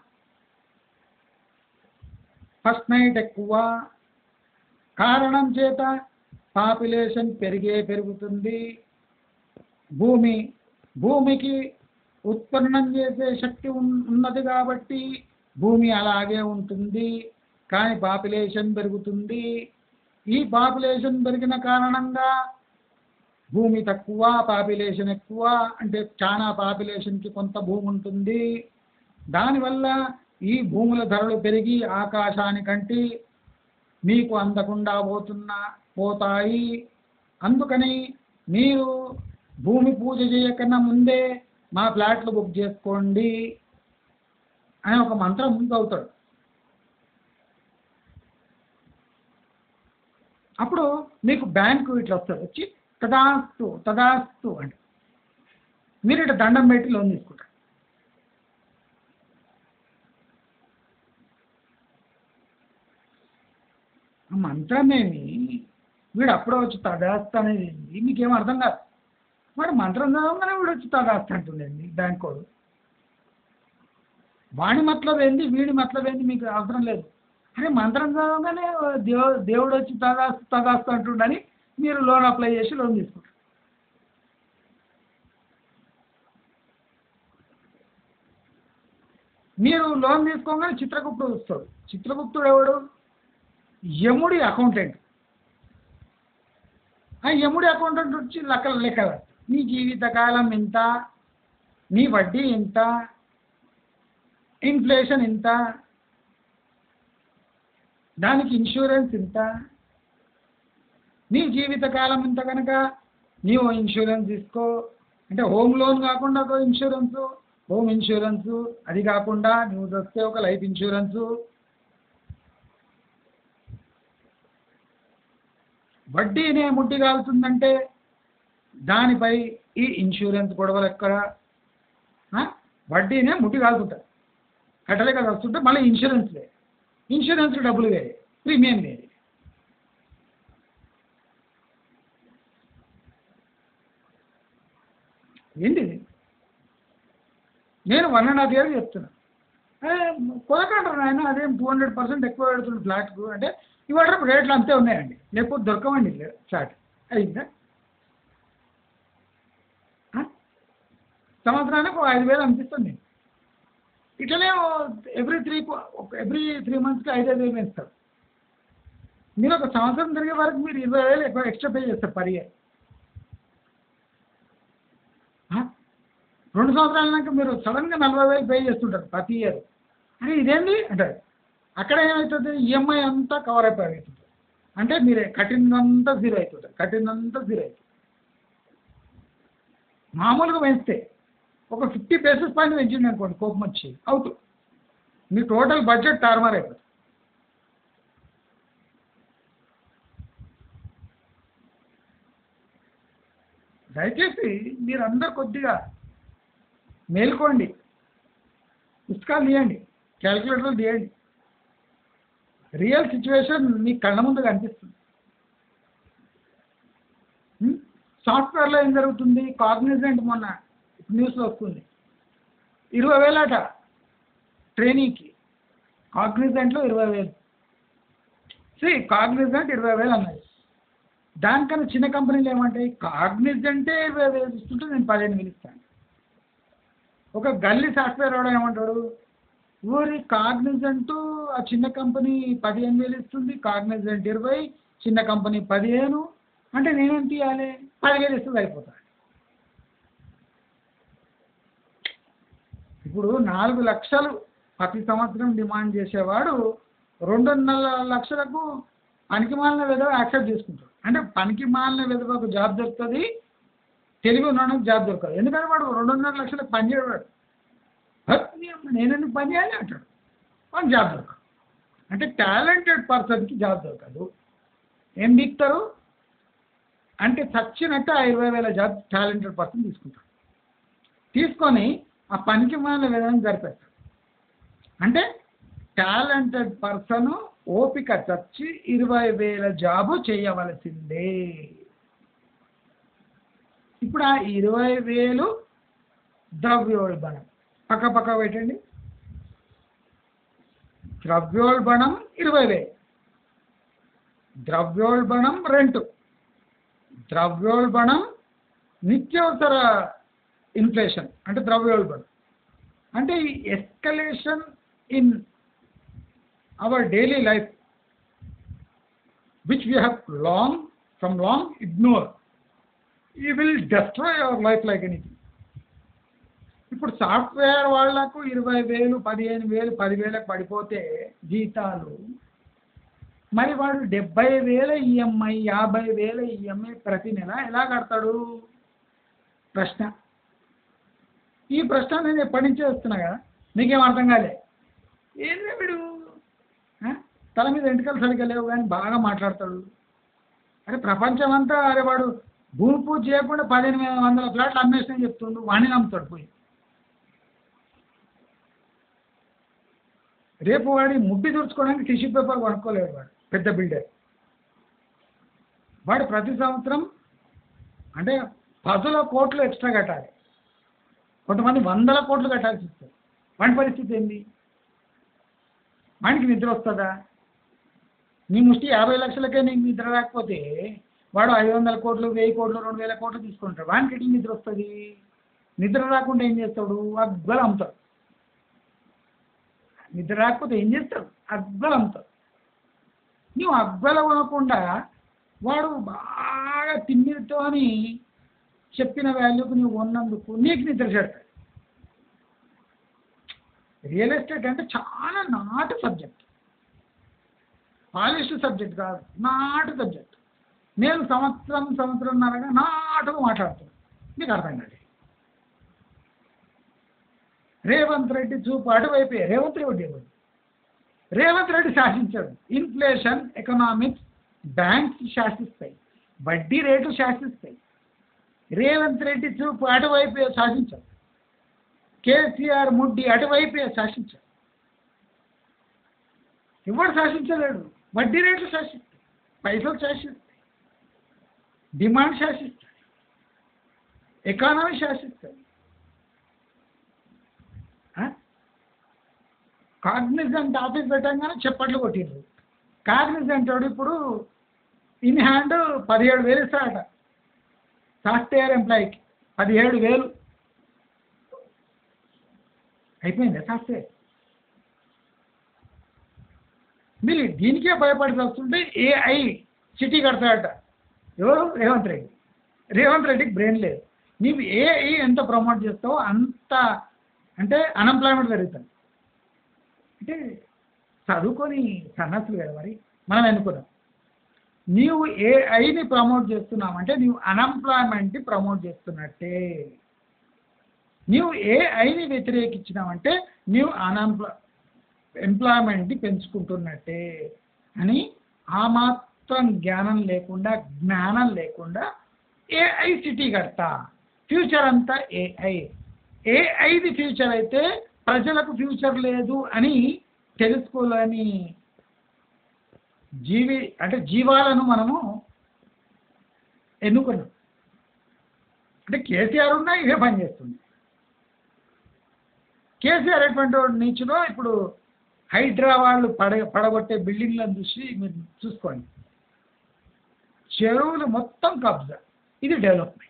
ఫస్ట్ నైట్ ఎక్కువ కారణం చేత పాపులేషన్ పెరిగే పెరుగుతుంది భూమి భూమికి ఉత్పన్నం చేసే శక్తి ఉన్- ఉన్నది కాబట్టి భూమి అలాగే ఉంటుంది కానీ పాపులేషన్ పెరుగుతుంది ఈ పాపులేషన్ పెరిగిన కారణంగా భూమి తక్కువ పాపులేషన్ ఎక్కువ అంటే చాలా పాపులేషన్కి కొంత భూమి ఉంటుంది దానివల్ల ఈ భూముల ధరలు పెరిగి ఆకాశానికంటి మీకు అందకుండా పోతున్న పోతాయి అందుకని మీరు భూమి పూజ చేయకన్నా ముందే మా ఫ్లాట్లు బుక్ చేసుకోండి అని ఒక మంత్రం చదువుతాడు అప్పుడు మీకు బ్యాంకు ఇట్లా వస్తుంది వచ్చి తదాస్తు తదాస్తు అంటే మీరు ఇట్లా దండం పెట్టి లోన్ తీసుకుంటారు ఆ మంత్రమేమి వీడు అప్పుడే వచ్చి తదాస్తు అనేది ఏంది మీకేం అర్థం కాదు మరి మంత్రం చదవగానే వీడు వచ్చి తదాస్తు అంటుండండి బ్యాంక్ వాడు వాడి మతలబ్ ఏంది వీడి మతలబ్ ఏంది మీకు అవసరం లేదు అరే మంత్రం చదవగానే దేవు దేవుడు వచ్చి తదాస్తు తదాస్తు అంటుండని మీరు లోన్ అప్లై చేసి లోన్ తీసుకుంటారు మీరు లోన్ తీసుకోగానే చిత్రగుప్తుడు వస్తాడు చిత్రగుప్తుడు ఎవడు యముడి అకౌంటెంట్ ఆ యముడి అకౌంటెంట్ వచ్చి లెక్కలు లెక్క నీ జీవితకాలం ఇంత నీ వడ్డీ ఇంత ఇన్ఫ్లేషన్ ఇంత దానికి ఇన్సూరెన్స్ ఇంత నీ జీవితకాలం ఇంత కనుక నీవు ఇన్సూరెన్స్ తీసుకో అంటే హోమ్ లోన్ కాకుండా ఒక ఇన్సూరెన్స్ హోమ్ ఇన్సూరెన్స్ అది కాకుండా నువ్వు వస్తే ఒక లైఫ్ ఇన్సూరెన్సు వడ్డీనే ముడ్డి కాలుతుందంటే దానిపై ఈ ఇన్సూరెన్స్ గొడవలు ఎక్కడ వడ్డీనే ముట్టి కాలుతుంటారు కట్టలేక వస్తుంటే మళ్ళీ ఇన్సూరెన్స్ వేరే ఇన్సూరెన్స్ డబ్బులు వేరే ప్రీమియం వేరే ఏంటిది నేను వన్ అండ్ హాఫ్ ఇయర్ చెప్తున్నా కొనకంటారు ఆయన అదేం టూ హండ్రెడ్ పర్సెంట్ ఎక్కువ పెడుతుంది ఫ్లాట్కు అంటే ఇవాళ రేపు రేట్లు అంతే ఉన్నాయండి లేకపోతే దొరకవండి ఫ్లాట్ అయిందా ఆ? సంవత్సరానికి ఒక ఐదు వేలు అనిపిస్తుంది నేను ఇట్లనే ఎవ్రీ త్రీ ఎవ్రీ త్రీ మంత్స్కి ఐదు ఐదు వేలు పెంచుతారు మీరు ఒక సంవత్సరం తిరిగే వరకు మీరు ఇరవై వేలు ఎక్కువ ఎక్స్ట్రా పే చేస్తారు పర్ ఇయర్ రెండు సంవత్సరాలన్నాక మీరు సడన్గా నలభై వేలు పే చేస్తుంటారు ప్రతి ఇయర్ అరే ఇదేంటి అంటారు అక్కడ ఏమవుతుంది ఈఎంఐ అంతా కవర్ అయిపోయి అవుతుంది అంటే మీరు కట్టిందంతా జీరో అవుతుంటుంది కట్టిందంతా జీరో అవుతుంది మామూలుగా పెంచితే ఒక ఫిఫ్టీ బేసిస్ పాయింట్ పెంచింది అనుకోండి కోపం వచ్చి అవుట్ మీ టోటల్ బడ్జెట్ తారుమారు అయిపోతుంది దయచేసి మీరందరూ కొద్దిగా మేల్కోండి పుస్తకాలు తీయండి క్యాల్కులేటర్లు తీయండి రియల్ సిచ్యువేషన్ మీ కళ్ళ ముందు కనిపిస్తుంది హ్మ్? సాఫ్ట్వేర్లో ఏం జరుగుతుంది కాగ్నిజెంట్ మొన్న న్యూస్లో వస్తుంది ఇరవై వేలట ట్రైనింగ్కి కాగ్నిజెంట్లో ఇరవై వేలు సి కాగ్నిజెంట్ ఇరవై వేలు అన్నది దానికన్నా చిన్న కంపెనీలు ఏమంటాయి కాగ్నిజెంటే ఇరవై వేలు ఇస్తుంటే నేను పదిహేను వేలు ఇస్తాను ఒక గల్లీ సాఫ్ట్వేర్ వాడు ఏమంటాడు ఊరి కాగ్నిజెంట్ ఆ చిన్న కంపెనీ పదిహేను వేలు ఇస్తుంది కాగ్నిజెంట్ ఇరవై చిన్న కంపెనీ పదిహేను అంటే నేనేం తీయాలి పదివేలు ఇస్తుంది అయిపోతా ఇప్పుడు నాలుగు లక్షలు ప్రతి సంవత్సరం డిమాండ్ చేసేవాడు రెండున్నర లక్షలకు పనికి మాలిన విధవ యాక్సెప్ట్ చేసుకుంటాడు అంటే పనికి మాలిన విధవకు జాబ్ దొరుకుతుంది తెలివి ఉన్నానికి జాబ్ దొరకదు ఎందుకంటే వాడు రెండున్నర లక్షలకు పని చేయవాడు నేనెందుకు పని చేయాలి అంటాడు వాడు జాబ్ దొరకదు అంటే టాలెంటెడ్ పర్సన్కి జాబ్ దొరకదు ఏం బీక్తారు అంటే చచ్చినట్టు ఆ ఇరవై వేల జాబ్ టాలెంటెడ్ పర్సన్ తీసుకుంటాడు తీసుకొని ఆ పనికి మాలిన విధానం జరిపేస్తాడు అంటే టాలెంటెడ్ పర్సన్ ఓపిక చచ్చి ఇరవై వేల జాబు చేయవలసిందే ఇప్పుడు ఆ ఇరవై వేలు ద్రవ్యోల్బణం పక్క పక్క పెట్టండి ద్రవ్యోల్బణం ఇరవై వేలు ద్రవ్యోల్బణం రెంటు ద్రవ్యోల్బణం నిత్యావసర ఇన్ఫ్లేషన్ అంటే ద్రవ్యోల్బణం అంటే ఈ escalation in our daily life which we have long from long ignore ఈ will destroy our life like anything ఇప్పుడు సాఫ్ట్వేర్ వాళ్లకు ఇరవై వేలు పదిహేను వేలు పదివేలకు పడిపోతే జీతాలు మరి వాడు డెబ్బై వేల ఈఎంఐ యాభై వేల ఈఎంఐ ప్రతి నెల ఎలా కడతాడు ప్రశ్న ఈ ప్రశ్న నేను ఎప్పటి నుంచే వస్తున్నా కదా నీకేం అర్థం కాలే ఏంది వీడు ఆ? తల మీద ఎంటికలు సరిగ్గా లేవు కానీ బాగా మాట్లాడతాడు అరే ప్రపంచం అంతా అరే వాడు భూమి పూజ చేయకుండా పదిహేను వందల ఫ్లాట్లు అమ్మేసిన చెప్తుండు వాణ్ణి నమ్ముతాడు పోయి రేపు వాడి ముడ్డి తుడుచుకోవడానికి టిష్యూ పేపర్ కొనుక్కోలేడు వాడు పెద్ద బిల్డర్ వాడు ప్రతి సంవత్సరం అంటే పదుల కోట్లు ఎక్స్ట్రా కట్టాలి కొంతమంది వందల కోట్లు కట్టాల్సి వస్తుంది వాడి పరిస్థితి ఏంది వాడికి నిద్ర వస్తుందా నీ ముష్టి యాభై లక్షలకే నీకు నిద్ర రాకపోతే వాడు ఐదు వందల కోట్లు వెయ్యి కోట్లు రెండు వేల కోట్లు తీసుకుంటాడు వానికి ఎట్లా నిద్ర వస్తుంది నిద్ర రాకుండా ఏం చేస్తాడు అగ్గలు అమ్ముతాడు నిద్ర రాకపోతే ఏం చేస్తాడు అగ్గలు అమ్ముతాడు నువ్వు అగ్గలు కొనకుండా వాడు బాగా తిమ్మిరితో అని చెప్పిన వాల్యూకి నువ్వు ఉన్నందుకు నీకు నిద్ర చెడతాడు రియల్ ఎస్టేట్ అంటే చాలా నాటు సబ్జెక్ట్ పాలిష్డ్ సబ్జెక్ట్ కాదు నాటు సబ్జెక్ట్ నేను సంవత్సరం సంవత్సరంన్నరగా నాటుగా మాట్లాడుతున్నాను మీకు అర్థం కాదు రేవంత్ రెడ్డి చూపు అటువైపే రేవంత్ రెడ్డి ఎవరు రేవంత్ రెడ్డి శాసించాడు ఇన్ఫ్లేషన్ ఎకనామిక్స్ బ్యాంక్స్ శాసిస్తాయి వడ్డీ రేట్లు శాసిస్తాయి రేవంత్ రెడ్డి చూపు అటువైపే శాసించాడు కేసీఆర్ ముడ్డి అటువైపే శాసించారు ఎవడు శాసించలేడు వడ్డీ రేట్లు శాసిస్తాయి పైసలు శాసిస్తాయి డిమాండ్ శాసిస్తాయి ఎకానమీ శాసిస్తాయి కాగ్నిజెంట్ ఆఫీస్ పెట్టంగానే చెప్పట్లు కొట్టిండ్రు కాగ్నిజెంట్ వాడు ఇప్పుడు ఇన్ హ్యాండ్ పదిహేడు వేలు ఇస్తాడట సాఫ్ట్వేర్ ఎంప్లాయీకి పదిహేడు వేలు అయిపోయింది సాఫ్ట్వేర్ మీరు దీనికే భయపడి వస్తుంటే ఏఐ సిటీ కడతాడట ఎవరు రేవంత్ రెడ్డి రేవంత్ రెడ్డికి బ్రెయిన్ లేదు నీవు ఏఐ ఎంత ప్రమోట్ చేస్తావో అంత అంటే అన్ఎంప్లాయ్మెంట్ పెరుగుతుంది అంటే చదువుకొని సన్నసులు కదా మరి మనం ఎన్నుకున్నాం నీవు ఏఐని ప్రమోట్ చేస్తున్నావంటే నీవు అన్ఎంప్లాయ్మెంట్ని ప్రమోట్ చేస్తున్నట్టే నీవు ఏఐని వ్యతిరేకించినావంటే నీవు అన్ఎంప్లాయ్ ఎంప్లాయ్మెంట్ని పెంచుకుంటున్నట్టే అని ఆ మాత్రం జ్ఞానం లేకుండా జ్ఞానం లేకుండా ఏఐ సిటీ కడతా ఫ్యూచర్ అంతా ఏఐ ఏఐది ఫ్యూచర్ అయితే ప్రజలకు ఫ్యూచర్ లేదు అని తెలుసుకోలేని జీవి అంటే జీవాలను మనము ఎన్నుకున్నాం అంటే కేసీఆర్ ఉన్నా ఇవే పనిచేస్తుంది కేసీఆర్ ఎటువంటి వాడు నీచులో ఇప్పుడు హైడ్రా వాళ్ళు పడ పడగొట్టే బిల్డింగ్లను చూసి మీరు చూసుకోండి చెరువులు మొత్తం కబ్జా ఇది డెవలప్మెంట్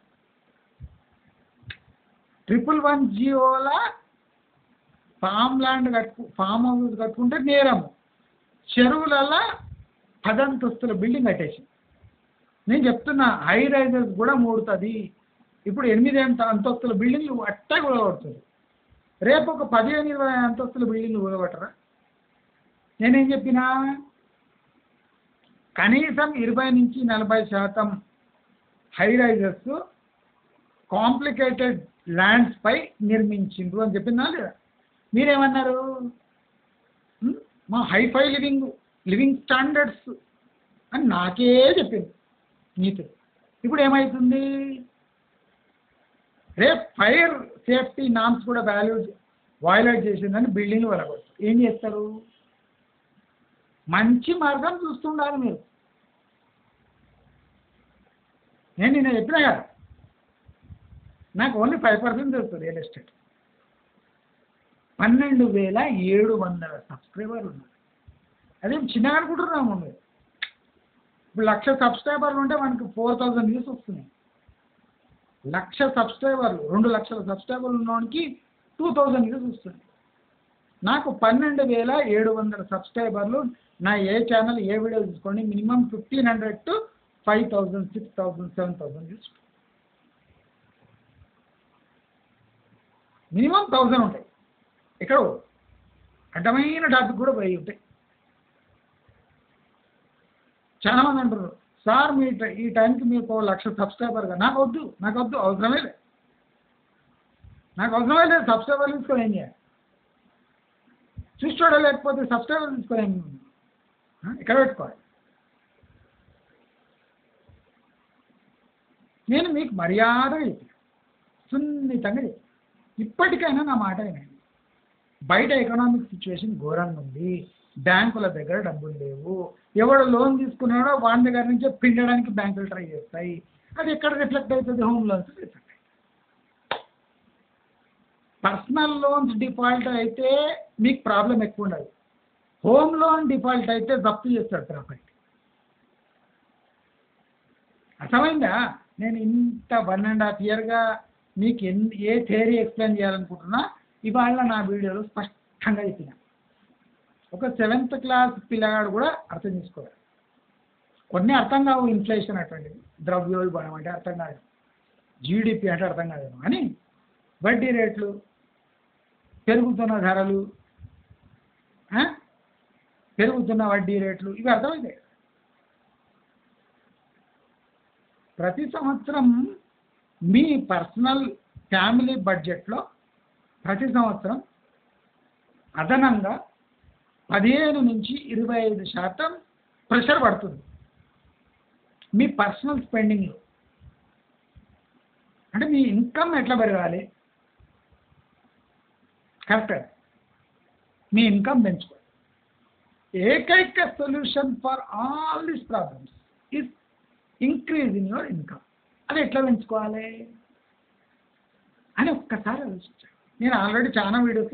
ట్రిపుల్ వన్ జియోల ఫామ్ ల్యాండ్ కట్టుకు ఫామ్ హౌస్ కట్టుకుంటే నేరము చెరువులలో పదంతస్తుల బిల్డింగ్ కట్టేసి నేను చెప్తున్నా హై రైజెస్ కూడా మూడుతుంది ఇప్పుడు ఎనిమిది అంత అంతస్తుల బిల్డింగ్లు అట్టా కూడా కొడుతుంది రేపు ఒక పదిహేను ఇరవై అంతస్తుల బిల్డింగ్లు కూడగొట్టరా నేనేం చెప్పినా కనీసం ఇరవై నుంచి నలభై శాతం హై రైజెస్ కాంప్లికేటెడ్ ల్యాండ్స్ పై నిర్మించిండ్రు అని చెప్పిందా లేదా మీరేమన్నారు ఉం? మా హైఫై లివింగ్ లివింగ్ స్టాండర్డ్స్ అని నాకే చెప్పింది నీతులు ఇప్పుడు ఏమవుతుంది రేపు ఫైర్ సేఫ్టీ నామ్స్ కూడా వాల్యూ వయలేట్ చేసిందని బిల్డింగ్ వెళ్ళగొచ్చు ఏం చేస్తారు మంచి మార్గం చూస్తుండాలి మీరు నేను నిన్న చెప్పినా కదా నాకు ఓన్లీ ఫైవ్ పర్సెంట్ తెలుస్తుంది రియల్ ఎస్టేట్ పన్నెండు వేల ఏడు వందల సబ్స్క్రైబర్లు ఉన్నారు అదేం చిన్నగా అనుకుంటున్నాము మీరు ఇప్పుడు లక్ష సబ్స్క్రైబర్లు ఉంటే మనకి ఫోర్ థౌజండ్ వ్యూస్ వస్తున్నాయి లక్ష సబ్స్క్రైబర్లు రెండు లక్షల సబ్స్క్రైబర్లు ఉన్నవానికి టూ థౌజండ్ వ్యూస్ వస్తుంది నాకు పన్నెండు వేల ఏడు వందల సబ్స్క్రైబర్లు నా ఏ ఛానల్ ఏ వీడియో తీసుకోండి minimum fifteen hundred to five thousand six thousand seven thousand views minimum thousand ఉంటాయి ఇక్కడ అడ్డమైన టాపిక్ కూడా పోయి ఉంటాయి చాలా మంది అంటారు సార్ మీ ట- ఈ టైంకి మీకు ఓ లక్ష సబ్స్క్రైబర్గా నాకు వద్దు నాకు వద్దు అవసరమే లేదు నాకు అవసరమే లేదు సబ్స్క్రైబర్ తీసుకొని ఏం చేయాలి చూసుకోవడం లేకపోతే సబ్స్క్రైబర్ తీసుకొని ఏం ఆ, ఇక్కడ పెట్టుకోవాలి నేను మీకు మర్యాదగా చెప్పాను సున్నితంగా చెప్పాను ఇప్పటికైనా నా మాట వినండి బయట ఎకనామిక్ సిచ్యువేషన్ ఘోరంగా ఉంది బ్యాంకుల దగ్గర డబ్బులు లేవు ఎవడు లోన్ తీసుకున్నాడో వాడి దగ్గర నుంచే పిండడానికి బ్యాంకులు ట్రై చేస్తాయి అది ఎక్కడ రిఫ్లెక్ట్ అవుతుంది home loans reflect personal loans default అయితే మీకు ప్రాబ్లం ఎక్కువ ఉండదు హోమ్ లోన్ డిఫాల్ట్ అయితే జప్తు చేస్తాడు ప్రాపర్టీ అర్థమైందా నేను ఇంత వన్ అండ్ హాఫ్ ఇయర్గా మీకు ఎన్ ఏ థియరీ ఎక్స్ప్లెయిన్ చేయాలనుకుంటున్నా ఇవాళ నా వీడియోలో స్పష్టంగా చెప్పిన ఒక సెవెంత్ క్లాస్ పిల్లగాడు కూడా అర్థం చేసుకోవాలి కొన్ని అర్థం కావు ఇన్ఫ్లేషన్ అటువంటిది ద్రవ్యోల్బణం అంటే అర్థం కాదు జీడిపి అంటే అర్థం కాదేమో అని వడ్డీ రేట్లు పెరుగుతున్న ధరలు ఆ? పెరుగుతున్న వడ్డీ రేట్లు ఇవి అర్థమైంది ప్రతి సంవత్సరం మీ పర్సనల్ ఫ్యామిలీ బడ్జెట్లో ప్రతి సంవత్సరం అదనంగా పదిహేను నుంచి ఇరవై ఐదు శాతం ప్రెషర్ పడుతుంది మీ పర్సనల్ స్పెండింగ్లో అంటే మీ ఇన్కమ్ ఎట్లా పెరగాలి కరెక్ట్ మీ ఇన్కమ్ పెంచుకోండి ఏకైక solution for all these problems is increase in your income అది ఎట్లా పెంచుకోవాలి అని ఒక్కసారి ఆలోచించాను నేను ఆల్రెడీ చాలా వీడియోస్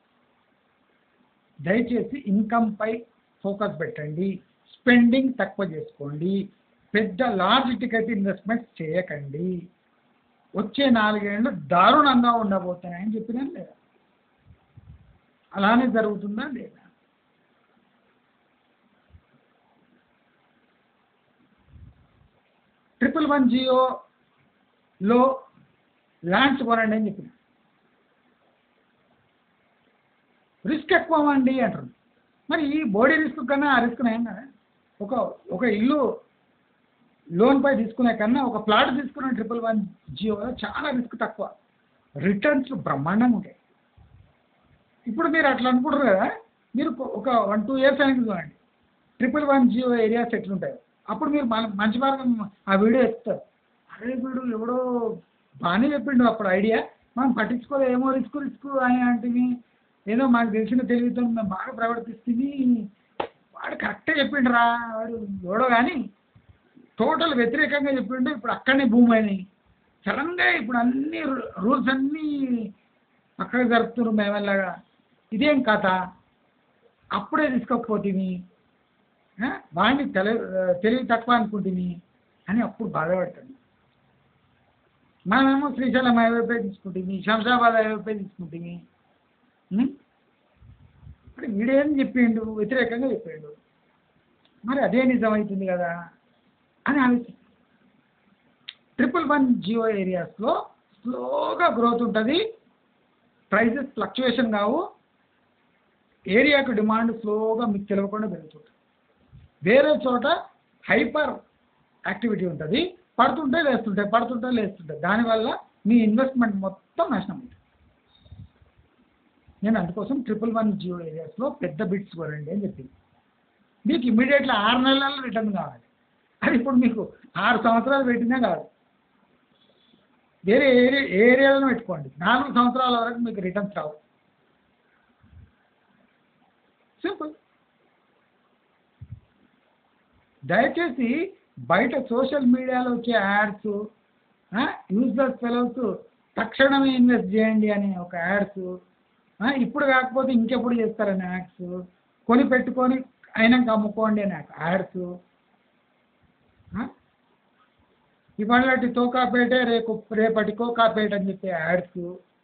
దయచేసి ఇన్కమ్పై ఫోకస్ పెట్టండి స్పెండింగ్ తక్కువ చేసుకోండి పెద్ద లార్జ్ టికెట్ ఇన్వెస్ట్మెంట్స్ చేయకండి వచ్చే నాలుగేళ్ళు దారుణంగా ఉండబోతున్నాయని చెప్పినా లేదా అలానే జరుగుతుందా లేదా ట్రిపుల్ వన్ జియోలో ల్యాండ్స్ కొనండి అని చెప్పిన రిస్క్ ఎక్కువ అండి అంటారు మరి ఈ బాడీ రిస్క్ కన్నా ఆ రిస్క్ నయం కదా ఒక ఒక ఇల్లు లోన్ పై తీసుకునే కన్నా ఒక ప్లాట్ తీసుకున్న ట్రిపుల్ వన్ జియోలో చాలా రిస్క్ తక్కువ రిటర్న్స్ బ్రహ్మాండంగా ఉంటాయి ఇప్పుడు మీరు అట్లా అనుకుంటారు కదా మీరు ఒక వన్ టూ ఇయర్స్ అనేది చూడండి ట్రిపుల్ వన్ జియో ఏరియాస్ ఎట్లుంటాయి అప్పుడు మీరు మన- మంచి మార్గం ఆ వీడియో ఎత్తారు అరే వీడు ఎవడో బాగానే చెప్పిండు అప్పుడు ఐడియా మనం పట్టించుకోలేదు ఏమో రిస్క్ రిస్క్ అని అంటే ఏదో మాకు తెలిసిన తెలివితో మేము బాగా ప్రవర్తిస్తుంది వాడు కరెక్టే చెప్పిండు రా వాడు ఎవడో కానీ టోటల్ వ్యతిరేకంగా చెప్పిండు ఇప్పుడు అక్కడనే భూమి అయినాయి సడన్గా ఇప్పుడు అన్ని రూల్స్ అన్నీ అక్కడ జరుపుతున్నారు మేమెల్లాగా ఇదేం కథ అప్పుడే తీసుకోకపోతుంది వాడిని తెలి తెలివి తక్కువ అనుకుంటుంది అని అప్పుడు బాధపడతాను మనమేమో శ్రీశైలం హైవేపై తీసుకుంటుంది శంషాబాద్ హైవేపై తీసుకుంటుంది ఉం? మరి వీడేం చెప్పిండు వ్యతిరేకంగా చెప్పిండు మరి అదే నిజమవుతుంది కదా అని ఆలోచి ట్రిపుల్ వన్ జియో ఏరియాస్లో స్లోగా గ్రోత్ ఉంటుంది ప్రైజెస్ ఫ్లక్చువేషన్ కావు ఏరియాకు డిమాండ్ స్లోగా మీకు తెలియకుండా పెరుగుతుంటుంది వేరే చోట హైపర్ యాక్టివిటీ ఉంటుంది పడుతుంటే లేస్తుంటాయి పడుతుంటే లేస్తుంటాయి దానివల్ల మీ ఇన్వెస్ట్మెంట్ మొత్తం నాశనం అవుతుంది నేను అందుకోసం ట్రిపుల్ వన్ జియో ఏరియాస్లో పెద్ద బిట్స్ కొనండి అని చెప్పింది మీకు ఇమ్మీడియట్లీ ఆరు నెలల్లో రిటర్న్ కావాలి అది ఇప్పుడు మీకు ఆరు సంవత్సరాలు పెట్టినా కాదు వేరే ఏరియా ఏరియాలను పెట్టుకోండి నాలుగు సంవత్సరాల వరకు మీకు రిటర్న్స్ రావు సింపుల్ దయచేసి బయట సోషల్ మీడియాలో వచ్చే యాడ్స్ యూజ్లెస్ ఫెలోస్ తక్షణమే ఇన్వెస్ట్ చేయండి అనే ఒక యాడ్స్ ఇప్పుడు కాకపోతే ఇంకెప్పుడు చేస్తారని యాడ్స్ కొని పెట్టుకొని అయినాక అమ్ముకోండి అనే యాడ్స్ ఇవాళటి తోకాపేటే రేపు రేపటి కోకాపేట అని చెప్పే యాడ్స్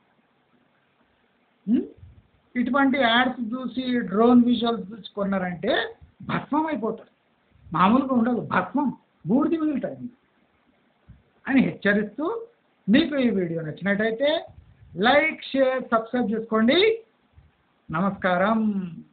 ఇటువంటి యాడ్స్ చూసి డ్రోన్ విజువల్స్ చూసి కొన్నారంటే భస్మం అయిపోతారు మామూలుగా ఉండదు భస్మం బూడిది మిగులుతుంది అని హెచ్చరిస్తూ మీకు ఈ వీడియో నచ్చినట్టయితే లైక్ షేర్ సబ్స్క్రైబ్ చేసుకోండి నమస్కారం